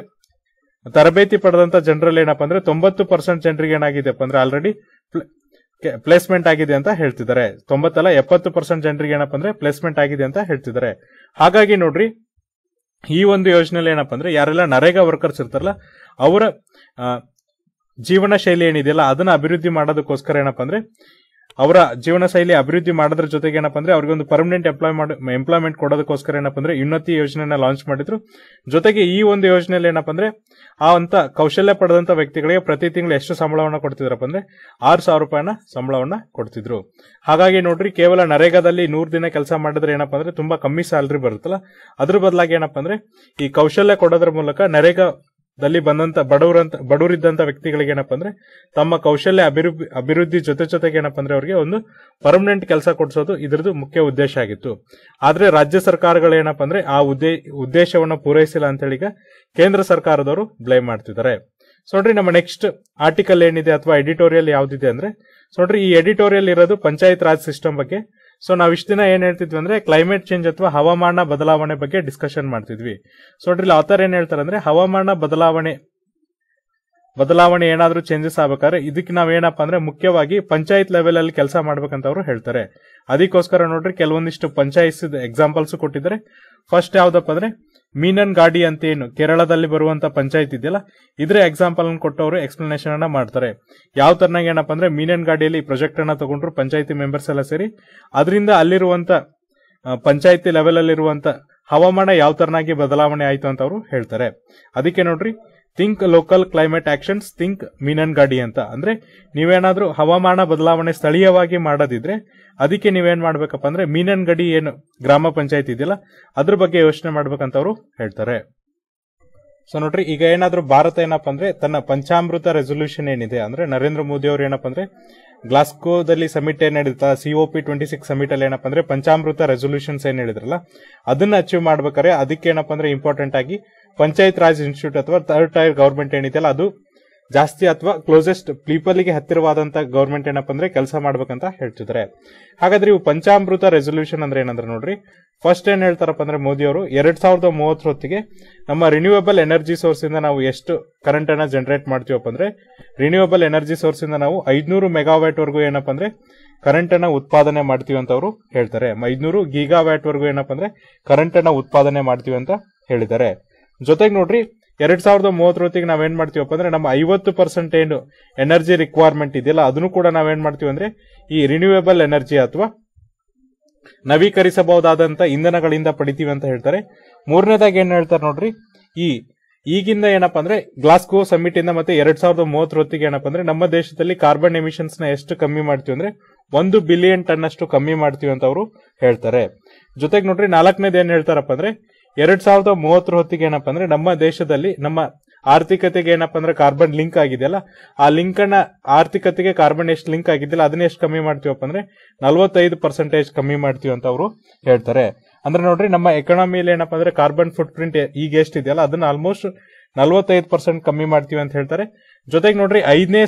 ತರಬೇತಿ ಪಡೆದಂತ ಜನರಲ್ಲಿ ಏನಪ್ಪ ಅಂದ್ರೆ ತೊಂಬತ್ತು ಪರ್ಸೆಂಟ್ ಜನರಿಗೆ ಏನಾಗಿದೆಪ್ಪ ಅಂದ್ರೆ ಆಲ್ರೆಡಿ ಪ್ಲೇಸ್ಮೆಂಟ್ ಆಗಿದೆ ಅಂತ ಹೇಳ್ತಿದ್ದಾರೆ ತೊಂಬತ್ತಲ್ಲ ಎಪ್ಪತ್ತು ಪರ್ಸೆಂಟ್ ಜನರಿಗೆ ಏನಪ್ಪ ಅಂದ್ರೆ ಪ್ಲೇಸ್ಮೆಂಟ್ ಆಗಿದೆ ಅಂತ ಹೇಳ್ತಿದ್ದಾರೆ ಹಾಗಾಗಿ ನೋಡ್ರಿ ಈ ಒಂದು ಯೋಜನೆಯಲ್ಲಿ ಏನಪ್ಪ ಅಂದ್ರೆ ಯಾರೆಲ್ಲ ನರೇಗಾ ವರ್ಕರ್ಸ್ ಇರ್ತಾರಲ್ಲ ಅವರ ಆ, ಜೀವನ ಶೈಲಿ ಏನಿದೆಯಲ್ಲ ಅದನ್ನ ಅಭಿವೃದ್ಧಿ ಮಾಡೋದಕ್ಕೋಸ್ಕರ ಏನಪ್ಪ ಅಂದ್ರೆ ಅವರ ಜೀವನ ಶೈಲಿ ಅಭಿವೃದ್ಧಿ ಮಾಡೋದ್ರ ಜೊತೆಗೆ ಏನಪ್ಪ ಅಂದ್ರೆ ಅವ್ರಿಗೆ ಒಂದು ಪರ್ಮನೆಂಟ್ ಎಂಪ್ಲಾಯ್ ಮಾಡಿ ಎಂಪ್ಲಾಯ್ಮೆಂಟ್ ಕೊಡೋದಕ್ಕೋಸ್ಕರ ಏನಪ್ಪ ಅಂದ್ರೆ ಉನ್ನತಿ ಯೋಜನೆನ ಲಾಂಚ್ ಮಾಡಿದ್ರು ಜೊತೆಗೆ ಈ ಒಂದು ಯೋಜನೆಯಲ್ಲಿ ಏನಪ್ಪ ಅಂದ್ರೆ ಆ ಅಂತ ಕೌಶಲ್ಯ ಪಡೆದಂತ ವ್ಯಕ್ತಿಗಳಿಗೆ ಪ್ರತಿ ತಿಂಗಳು ಎಷ್ಟು ಸಂಬಳವನ್ನ ಕೊಡ್ತಿದ್ರಪ್ಪ ಅಂದ್ರೆ ಆರು ಸಾವಿರ ರೂಪಾಯಿನ ಸಂಬಳವನ್ನ ಕೊಡ್ತಿದ್ರು ಹಾಗಾಗಿ ನೋಡ್ರಿ ಕೇವಲ ನರೇಗಾದಲ್ಲಿ ನೂರು ದಿನ ಕೆಲಸ ಮಾಡಿದ್ರೆ ಏನಪ್ಪ ಅಂದ್ರೆ ತುಂಬಾ ಕಮ್ಮಿ ಸ್ಯಾಲರಿ ಬರುತ್ತಲ್ಲ ಅದ್ರ ಬದಲಾಗಿ ಏನಪ್ಪ ಅಂದ್ರೆ ಈ ಕೌಶಲ್ಯ ಕೊಡೋದ್ರ ಮೂಲಕ ನರೇಗಾದಲ್ಲಿ ಬಂದಂತ ಬಡವರಂತ ಬಡವರಿದ್ದಂತ ವ್ಯಕ್ತಿಗಳಿಗೆ ಏನಪ್ಪ ಅಂದ್ರೆ ತಮ್ಮ ಕೌಶಲ್ಯ ಅಭಿವೃದ್ಧಿ ಅಭಿವೃದ್ಧಿ ಜೊತೆ ಜೊತೆಗೆ ಏನಪ್ಪ ಅಂದ್ರೆ ಅವರಿಗೆ ಒಂದು ಪರ್ಮನೆಂಟ್ ಕೆಲಸ ಕೊಡಿಸೋದು ಇದ್ರದ್ದು ಮುಖ್ಯ ಉದ್ದೇಶ ಆಗಿತ್ತು ಆದ್ರೆ ರಾಜ್ಯ ಸರ್ಕಾರಗಳು ಏನಪ್ಪ ಅಂದ್ರೆ ಆ ಉದ್ದೇ ಉದ್ದೇಶವನ್ನ ಪೂರೈಸಿಲ್ಲ ಅಂತ ಹೇಳಿ ಈಗ ಕೇಂದ್ರ ಸರ್ಕಾರದವರು ಬ್ಲೇಮ್ ಮಾಡ್ತಿದ್ದಾರೆ ಸೊ ನೋಡ್ರಿ ನಮ್ಮ ನೆಕ್ಸ್ಟ್ ಆರ್ಟಿಕಲ್ ಏನಿದೆ ಅಥವಾ ಎಡಿಟೋರಿಯಲ್ ಯಾವ್ದಿದೆ ಅಂದ್ರೆ ಸೊ ನೋಡ್ರಿ ಈ ಎಡಿಟೋರಿಯಲ್ ಇರೋದು ಪಂಚಾಯತ್ ರಾಜ್ ಸಿಸ್ಟಮ್ ಬಗ್ಗೆ ಸೊ ನಾವ್ ಇಷ್ಟ ದಿನ ಏನ್ ಹೇಳ್ತಿದ್ವಿ ಅಂದ್ರೆ ಕ್ಲೈಮೇಟ್ ಚೇಂಜ್ ಅಥವಾ ಹವಾಮಾನ ಬದಲಾವಣೆ ಬಗ್ಗೆ ಡಿಸ್ಕಷನ್ ಮಾಡ್ತಿದ್ವಿ ಸೊ ನೋಡ್ರಿ ಆಥರ್ ಏನ್ ಹೇಳ್ತಾರೆ ಅಂದ್ರೆ ಹವಾಮಾನ ಬದಲಾವಣೆ ಬದಲಾವಣೆ ಏನಾದ್ರೂ ಚೇಂಜಸ್ ಆಗ್ಬೇಕಾದ್ರೆ ಇದಕ್ಕೆ ನಾವೇನಪ್ಪ ಅಂದ್ರೆ ಮುಖ್ಯವಾಗಿ ಪಂಚಾಯತ್ ಲೆವೆಲ್ ಅಲ್ಲಿ ಕೆಲಸ ಮಾಡ್ಬೇಕಂತ ಅವರು ಹೇಳ್ತಾರೆ ಅದಕ್ಕೋಸ್ಕರ ನೋಡ್ರಿ ಕೆಲವೊಂದಿಷ್ಟು ಪಂಚಾಯತ್ ಎಕ್ಸಾಂಪಲ್ಸ್ ಕೊಟ್ಟಿದ್ದಾರೆ ಫಸ್ಟ್ ಯಾವ್ದಪ್ಪ ಅಂದ್ರೆ ಮೀನನ್ ಗಾಡಿ ಅಂತ ಏನು ಕೇರಳದಲ್ಲಿ ಬರುವಂತ ಪಂಚಾಯತ್ ಇದೆಯಲ್ಲ ಇದ್ರ ಎಕ್ಸಾಂಪಲ್ ಕೊಟ್ಟವರು ಎಕ್ಸ್ಪ್ಲನೇಷನ್ ಅನ್ನ ಮಾಡ್ತಾರೆ ಯಾವ ತರನಾಗ ಏನಪ್ಪ ಅಂದ್ರೆ ಮೀನನ್ ಗಾಡಿಯಲ್ಲಿ ಪ್ರಾಜೆಕ್ಟ್ ಅನ್ನ ತಗೊಂಡ್ರು ಪಂಚಾಯತಿ ಮೆಂಬರ್ಸ್ ಎಲ್ಲ ಸೇರಿ ಅದರಿಂದ ಅಲ್ಲಿರುವಂತ ಪಂಚಾಯತಿ ಲೆವೆಲ್ ಅಲ್ಲಿರುವಂತ ಹವಾಮಾನ ಯಾವ ತರನಾಗಿ ಬದಲಾವಣೆ ಆಯ್ತು ಅಂತ ಅವರು ಹೇಳ್ತಾರೆ ಅದಕ್ಕೆ ನೋಡ್ರಿ think local climate actions think ಮೀನನ್ ಗಾಡಿ ಅಂತ ಅಂದ್ರೆ ನೀವೇನಾದ್ರೂ ಹವಾಮಾನ ಬದಲಾವಣೆ ಸ್ಥಳೀಯವಾಗಿ ಮಾಡೋದಿದ್ರೆ ಅದಕ್ಕೆ ನೀವೇನ್ ಮಾಡ್ಬೇಕಪ್ಪ ಅಂದ್ರೆ ಮೀನನ್ ಗಡಿ ಏನು ಗ್ರಾಮ ಪಂಚಾಯತ್ ಇದೆಯಲ್ಲ ಅದ್ರ ಬಗ್ಗೆ ಯೋಚನೆ ಮಾಡ್ಬೇಕಂತ ಅವರು ಹೇಳ್ತಾರೆ ಸೊ ನೋಡ್ರಿ ಈಗ ಏನಾದ್ರೂ ಭಾರತ ಏನಪ್ಪ ಅಂದ್ರೆ ತನ್ನ ಪಂಚಾಮೃತ ರೆಸೊಲ್ಯೂಷನ್ ಏನಿದೆ ಅಂದ್ರೆ ನರೇಂದ್ರ ಮೋದಿ ಅವರು ಏನಪ್ಪ ಅಂದ್ರೆ ಗ್ಲಾಸ್ಕೋದಲ್ಲಿ ಸಮಿಟ್ ಏನ್ ಹೇಳಿರ್ತಾ ಸಿಒಪಿ ಟ್ವೆಂಟಿ ಸಿಕ್ಸ್ ಸಮಿಟ್ ಅಲ್ಲಿ ಏನಪ್ಪ ಅಂದ್ರೆ ಪಂಚಾಮೃತ ರೆಸೊಲ್ಯೂಷನ್ಸ್ ಏನ್ ಹೇಳಿದ್ರಲ್ಲ ಅದನ್ನ ಅಚೀವ್ ಮಾಡ್ಬೇಕಾದ್ರೆ ಅದಕ್ಕೆ ಏನಪ್ಪ ಅಂದ್ರೆ ಇಂಪಾರ್ಟೆಂಟ್ ಆಗಿ ಪಂಚಾಯತ್ ರಾಜ್ ಇನ್ಸ್ಟಿಟ್ಯೂಟ್ ಅಥವಾ ಥರ್ಡ್ ಟೈರ್ ಗವರ್ಮೆಂಟ್ ಏನಿದೆಯಲ್ಲ ಅದು ಜಾಸ್ತಿ ಅಥವಾ ಕ್ಲೋಸೆಸ್ಟ್ ಪೀಪಲ್ಗೆ ಹತ್ತಿರವಾದಂತ ಗೌರ್ಮೆಂಟ್ ಏನಪ್ಪ ಅಂದ್ರೆ ಕೆಲಸ ಮಾಡ್ಬೇಕಂತ ಹೇಳ್ತಿದ್ದಾರೆ ಹಾಗಾದ್ರೆ ಇವು ಪಂಚಾಮೃತ ರೆಸೊಲ್ಯೂಷನ್ ಅಂದ್ರೆ ಏನಂದ್ರೆ ನೋಡ್ರಿ ಫಸ್ಟ್ ಏನ್ ಹೇಳ್ತಾರಪ್ಪ ಅಂದ್ರೆ ಮೋದಿ ಅವರು ಎರಡ್ ಸಾವಿರದ ಮೂವತ್ತರ ಹೊತ್ತಿಗೆ ನಮ್ಮ ರಿನ್ಯೂವಬಲ್ ಎನರ್ಜಿ ಸೋರ್ಸ್ ಇಂದ ನಾವು ಎಷ್ಟು ಕರೆಂಟ್ ಅನ್ನ ಜನರೇಟ್ ಮಾಡ್ತೀವಪ್ಪ ಅಂದ್ರೆ ರಿನ್ಯೂವಬಲ್ ಎನರ್ಜಿ ಸೋರ್ಸ್ ಇಂದ ನಾವು ಐದ್ನೂರು ಮೆಗಾವ್ಯಾಟ್ ವರೆಗೂ ಏನಪ್ಪ ಅಂದ್ರೆ ಕರೆಂಟ್ ಅನ್ನ ಉತ್ಪಾದನೆ ಮಾಡ್ತೀವಿ ಅಂತ ಅವರು ಹೇಳ್ತಾರೆ ಐದ್ನೂರು ಗೀಗಾವ್ಯಾಟ್ ವರೆಗೂ ಏನಪ್ಪ ಅಂದ್ರೆ ಕರೆಂಟ್ ಅನ್ನ ಉತ್ಪಾದನೆ ಮಾಡ್ತೀವಿ ಅಂತ ಹೇಳಿದ್ದಾರೆ ಜೊತೆಗೆ ನೋಡ್ರಿ ಎರಡ್ ಸಾವಿರದ ಮೂವತ್ತರೊತ್ತಿಗೆ ನಾವೇನ್ ಮಾಡ್ತೀವಪ್ಪ ಅಂದ್ರೆ ನಮ್ಮ ಐವತ್ತು ಪರ್ಸೆಂಟ್ ಏನು ಎನರ್ಜಿ ರಿಕ್ವೈರ್ಮೆಂಟ್ ಇದೆಯಲ್ಲ ಅದನ್ನು ಕೂಡ ನಾವೇನ್ ಮಾಡ್ತೀವಿ ಅಂದ್ರೆ ಈ ರಿನ್ಯೂವೇಬಲ್ ಎನರ್ಜಿ ಅಥವಾ ನವೀಕರಿಸಬಹುದಾದಂತ ಇಂಧನಗಳಿಂದ ಪಡಿತೀವಿ ಅಂತ ಹೇಳ್ತಾರೆ ಮೂರನೇದಾಗಿ ಏನ್ ಹೇಳ್ತಾರೆ ನೋಡ್ರಿ ಈ ಈಗಿಂದ ಏನಪ್ಪಾ ಅಂದ್ರೆ ಗ್ಲಾಸ್ಗೋ ಸಮಿಟ್ ಇಂದ ಮತ್ತೆ ಎರಡ್ ಸಾವಿರದ ಮೂವತ್ತರ ಹೊತ್ತಿಗೆ ಏನಪ್ಪಾ ಅಂದ್ರೆ ನಮ್ಮ ದೇಶದಲ್ಲಿ ಕಾರ್ಬನ್ ಎಮಿಷನ್ಸ್ ನ ಎಷ್ಟು ಕಮ್ಮಿ ಮಾಡ್ತೀವಿ ಅಂದ್ರೆ ಒಂದು ಬಿಲಿಯನ್ ಟನ್ ಅಷ್ಟು ಕಮ್ಮಿ ಮಾಡ್ತೀವಿ ಅಂತ ಅವರು ಹೇಳ್ತಾರೆ ಜೊತೆಗೆ ನೋಡ್ರಿ ನಾಲ್ಕನೇದು ಏನ್ ಹೇಳ್ತಾರಪ್ಪ ಅಂದ್ರೆ ಎರಡ್ ಸಾವಿರದ ಮೂವತ್ತರ ಹೊತ್ತಿಗೆ ಏನಪ್ಪಾ ಅಂದ್ರೆ ನಮ್ಮ ದೇಶದಲ್ಲಿ ನಮ್ಮ ಆರ್ಥಿಕತೆಗೆ ಏನಪ್ಪಾ ಅಂದ್ರೆ ಕಾರ್ಬನ್ ಲಿಂಕ್ ಆಗಿದೆಯಲ್ಲ ಆ ಲಿಂಕ್ ಅನ್ನ ಆರ್ಥಿಕತೆಗೆ ಕಾರ್ಬನ್ ಎಷ್ಟು ಲಿಂಕ್ ಆಗಿದೆಯಲ್ಲ ಅದನ್ನ ಎಷ್ಟು ಕಮ್ಮಿ ಮಾಡ್ತೀವಪ್ಪ ಅಂದ್ರೆ ನಲವತ್ತೈದು ಪರ್ಸೆಂಟೇಜ್ ಕಮ್ಮಿ ಮಾಡ್ತೀವಿ ಅಂತ ಅವರು ಹೇಳ್ತಾರೆ ಅಂದ್ರೆ ನೋಡ್ರಿ ನಮ್ಮ ಎಕಾನಮಿಯಲ್ಲಿ ಏನಪ್ಪಾ ಅಂದ್ರೆ ಕಾರ್ಬನ್ ಫುಟ್ ಪ್ರಿಂಟ್ ಈಗ ಎಷ್ಟಿದೆಯಲ್ಲ ಅದನ್ನ ಆಲ್ಮೋಸ್ಟ್ ನಲವತ್ತೈದು ಪರ್ಸೆಂಟ್ ಕಮ್ಮಿ ಮಾಡ್ತೀವಿ ಅಂತ ಹೇಳ್ತಾರೆ ಜೊತೆಗೆ ನೋಡ್ರಿ ಐದನೇ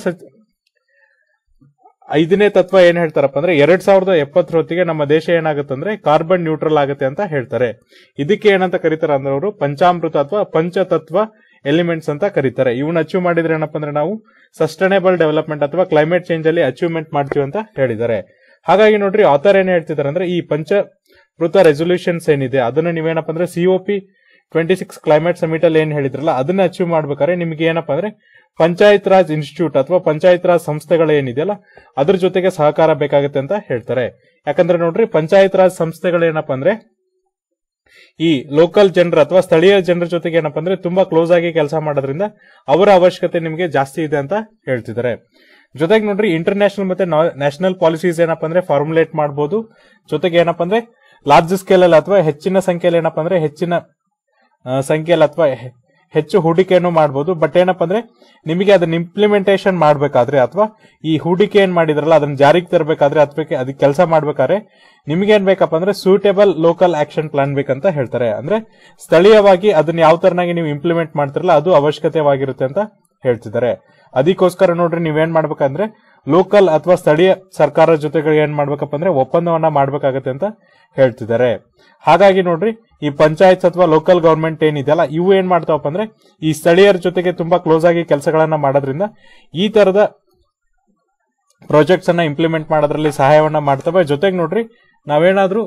ಐದನೇ ತತ್ವ ಏನ್ ಹೇಳ್ತಾರಪ್ಪ ಅಂದ್ರೆ ಎರಡ್ ಸಾವಿರದ ಎಪ್ಪತ್ತರ ಹೊತ್ತಿಗೆ ನಮ್ಮ ದೇಶ ಏನಾಗುತ್ತೆ ಅಂದ್ರೆ ಕಾರ್ಬನ್ ನ್ಯೂಟ್ರಲ್ ಆಗುತ್ತೆ ಅಂತ ಹೇಳ್ತಾರೆ ಇದಕ್ಕೆ ಏನಂತ ಕರೀತಾರೆ ಅಂದ್ರೆ ಅವರು ಪಂಚಾಮೃತ ಅಥವಾ ಪಂಚತತ್ವ ಎಲಿಮೆಂಟ್ಸ್ ಅಂತ ಕರೀತಾರೆ ಇವನ್ನ ಅಚೀವ್ ಮಾಡಿದ್ರೆ ಏನಪ್ಪ ಅಂದ್ರೆ ನಾವು ಸಸ್ಟೈನೇಬಲ್ ಡೆವಲಪ್ಮೆಂಟ್ ಅಥವಾ ಕ್ಲೈಮೇಟ್ ಚೇಂಜ್ ಅಲ್ಲಿ ಅಚೀವ್ಮೆಂಟ್ ಮಾಡ್ತೀವಿ ಅಂತ ಹೇಳಿದ್ದಾರೆ ಹಾಗಾಗಿ ನೋಡ್ರಿ ಆಥರ್ ಏನ್ ಹೇಳ್ತಿದ್ದಾರೆ ಅಂದ್ರೆ ಈ ಪಂಚಭೃತ ರೆಸೊಲ್ಯೂಷನ್ಸ್ ಏನಿದೆ ಅದನ್ನ ನೀವೇನಪ್ಪ ಅಂದ್ರೆ COP twenty six climate summit ಅಲ್ಲಿ ಏನ್ ಹೇಳಿದ್ರಲ್ಲ ಅದನ್ನ ಅಚೀವ್ ಮಾಡ್ಬೇಕಾದ್ರೆ ನಿಮ್ಗೆ ಏನಪ್ಪ ಅಂದ್ರೆ ಪಂಚಾಯತ್ ರಾಜ್ ಇನ್ಸ್ಟಿಟ್ಯೂಟ್ ಅಥವಾ ಪಂಚಾಯತ್ ರಾಜ್ ಸಂಸ್ಥೆಗಳು ಏನಿದೆಯಲ್ಲ ಅದ್ರ ಜೊತೆಗೆ ಸಹಕಾರ ಬೇಕಾಗುತ್ತೆ ಅಂತ ಹೇಳ್ತಾರೆ ಯಾಕಂದ್ರೆ ನೋಡ್ರಿ ಪಂಚಾಯತ್ ರಾಜ್ ಸಂಸ್ಥೆಗಳು ಏನಪ್ಪ ಅಂದ್ರೆ ಈ ಲೋಕಲ್ ಜನರ ಅಥವಾ ಸ್ಥಳೀಯ ಜನರ ಜೊತೆಗೆ ಏನಪ್ಪ ಅಂದ್ರೆ ತುಂಬಾ ಕ್ಲೋಸ್ ಆಗಿ ಕೆಲಸ ಮಾಡೋದ್ರಿಂದ ಅವರ ಅವಶ್ಯಕತೆ ನಿಮಗೆ ಜಾಸ್ತಿ ಇದೆ ಅಂತ ಹೇಳ್ತಿದ್ದಾರೆ ಜೊತೆಗೆ ನೋಡ್ರಿ ಇಂಟರ್ನ್ಯಾಷನಲ್ ಮತ್ತೆ ನ್ಯಾಷನಲ್ ಪಾಲಿಸೀಸ್ ಏನಪ್ಪ ಅಂದ್ರೆ ಫಾರ್ಮುಲೇಟ್ ಮಾಡಬಹುದು ಜೊತೆಗೆ ಏನಪ್ಪ ಅಂದ್ರೆ ಲಾರ್ಜ್ ಸ್ಕೇಲ್ ಅಲ್ಲಿ ಅಥವಾ ಹೆಚ್ಚಿನ ಸಂಖ್ಯೆಯಲ್ಲಿ ಏನಪ್ಪ ಅಂದ್ರೆ ಹೆಚ್ಚಿನ ಆ, ಸಂಖ್ಯೆಯಲ್ಲಿ ಅಥವಾ ಹೆ- ಹೆಚ್ಚು ಹೂಡಿಕೆಯನ್ನು ಮಾಡಬಹುದು ಬಟ್ ಏನಪ್ಪ ಅಂದ್ರೆ ನಿಮಗೆ ಅದನ್ನ ಇಂಪ್ಲಿಮೆಂಟೇಷನ್ ಮಾಡಬೇಕಾದ್ರೆ ಅಥವಾ ಈ ಹೂಡಿಕೆ ಏನ್ ಮಾಡಿದ್ರಲ್ಲ ಅದನ್ನ ಜಾರಿಗೆ ತರಬೇಕಾದ್ರೆ ಅಥವಾ ಅದಕ್ಕೆ ಕೆಲಸ ಮಾಡ್ಬೇಕಾದ್ರೆ ನಿಮ್ಗೆ ಏನ್ ಬೇಕಪ್ಪ ಅಂದ್ರೆ ಸೂಟೇಬಲ್ ಲೋಕಲ್ ಆಕ್ಷನ್ ಪ್ಲಾನ್ ಬೇಕಂತ ಹೇಳ್ತಾರೆ ಅಂದ್ರೆ ಸ್ಥಳೀಯವಾಗಿ ಅದನ್ನ ಯಾವ ತರನಾಗಿ ನೀವು ಇಂಪ್ಲಿಮೆಂಟ್ ಮಾಡ್ತಿರಲ್ಲ ಅದು ಅವಶ್ಯಕತೆವಾಗಿರುತ್ತೆ ಅಂತ ಹೇಳ್ತಿದ್ದಾರೆ ಅದಕ್ಕೋಸ್ಕರ ನೋಡ್ರಿ ನೀವೇನ್ ಮಾಡ್ಬೇಕಂದ್ರೆ ಲೋಕಲ್ ಅಥವಾ ಸ್ಥಳೀಯ ಸರ್ಕಾರ ಜೊತೆಗೆ ಏನ್ ಮಾಡ್ಬೇಕಪ್ಪ ಅಂದ್ರೆ ಒಪ್ಪಂದವನ್ನ ಮಾಡ್ಬೇಕಾಗತ್ತೆ ಅಂತ ಹೇಳ್ತಿದ್ದಾರೆ ಹಾಗಾಗಿ ನೋಡ್ರಿ ಈ ಪಂಚಾಯತ್ ಅಥವಾ ಲೋಕಲ್ ಗವರ್ಮೆಂಟ್ ಏನಿದೆಯಲ್ಲ ಇವು ಏನ್ ಮಾಡ್ತಾವಪ್ಪ ಅಂದ್ರೆ ಈ ಸ್ಥಳೀಯರ ಜೊತೆಗೆ ತುಂಬಾ ಕ್ಲೋಸ್ ಆಗಿ ಕೆಲಸಗಳನ್ನ ಮಾಡೋದ್ರಿಂದ ಈ ತರದ ಪ್ರಾಜೆಕ್ಟ್ಸ್ ಅನ್ನ ಇಂಪ್ಲಿಮೆಂಟ್ ಮಾಡೋದ್ರಲ್ಲಿ ಸಹಾಯವನ್ನ ಮಾಡ್ತವೆ ಜೊತೆಗೆ ನೋಡ್ರಿ ನಾವೇನಾದ್ರೂ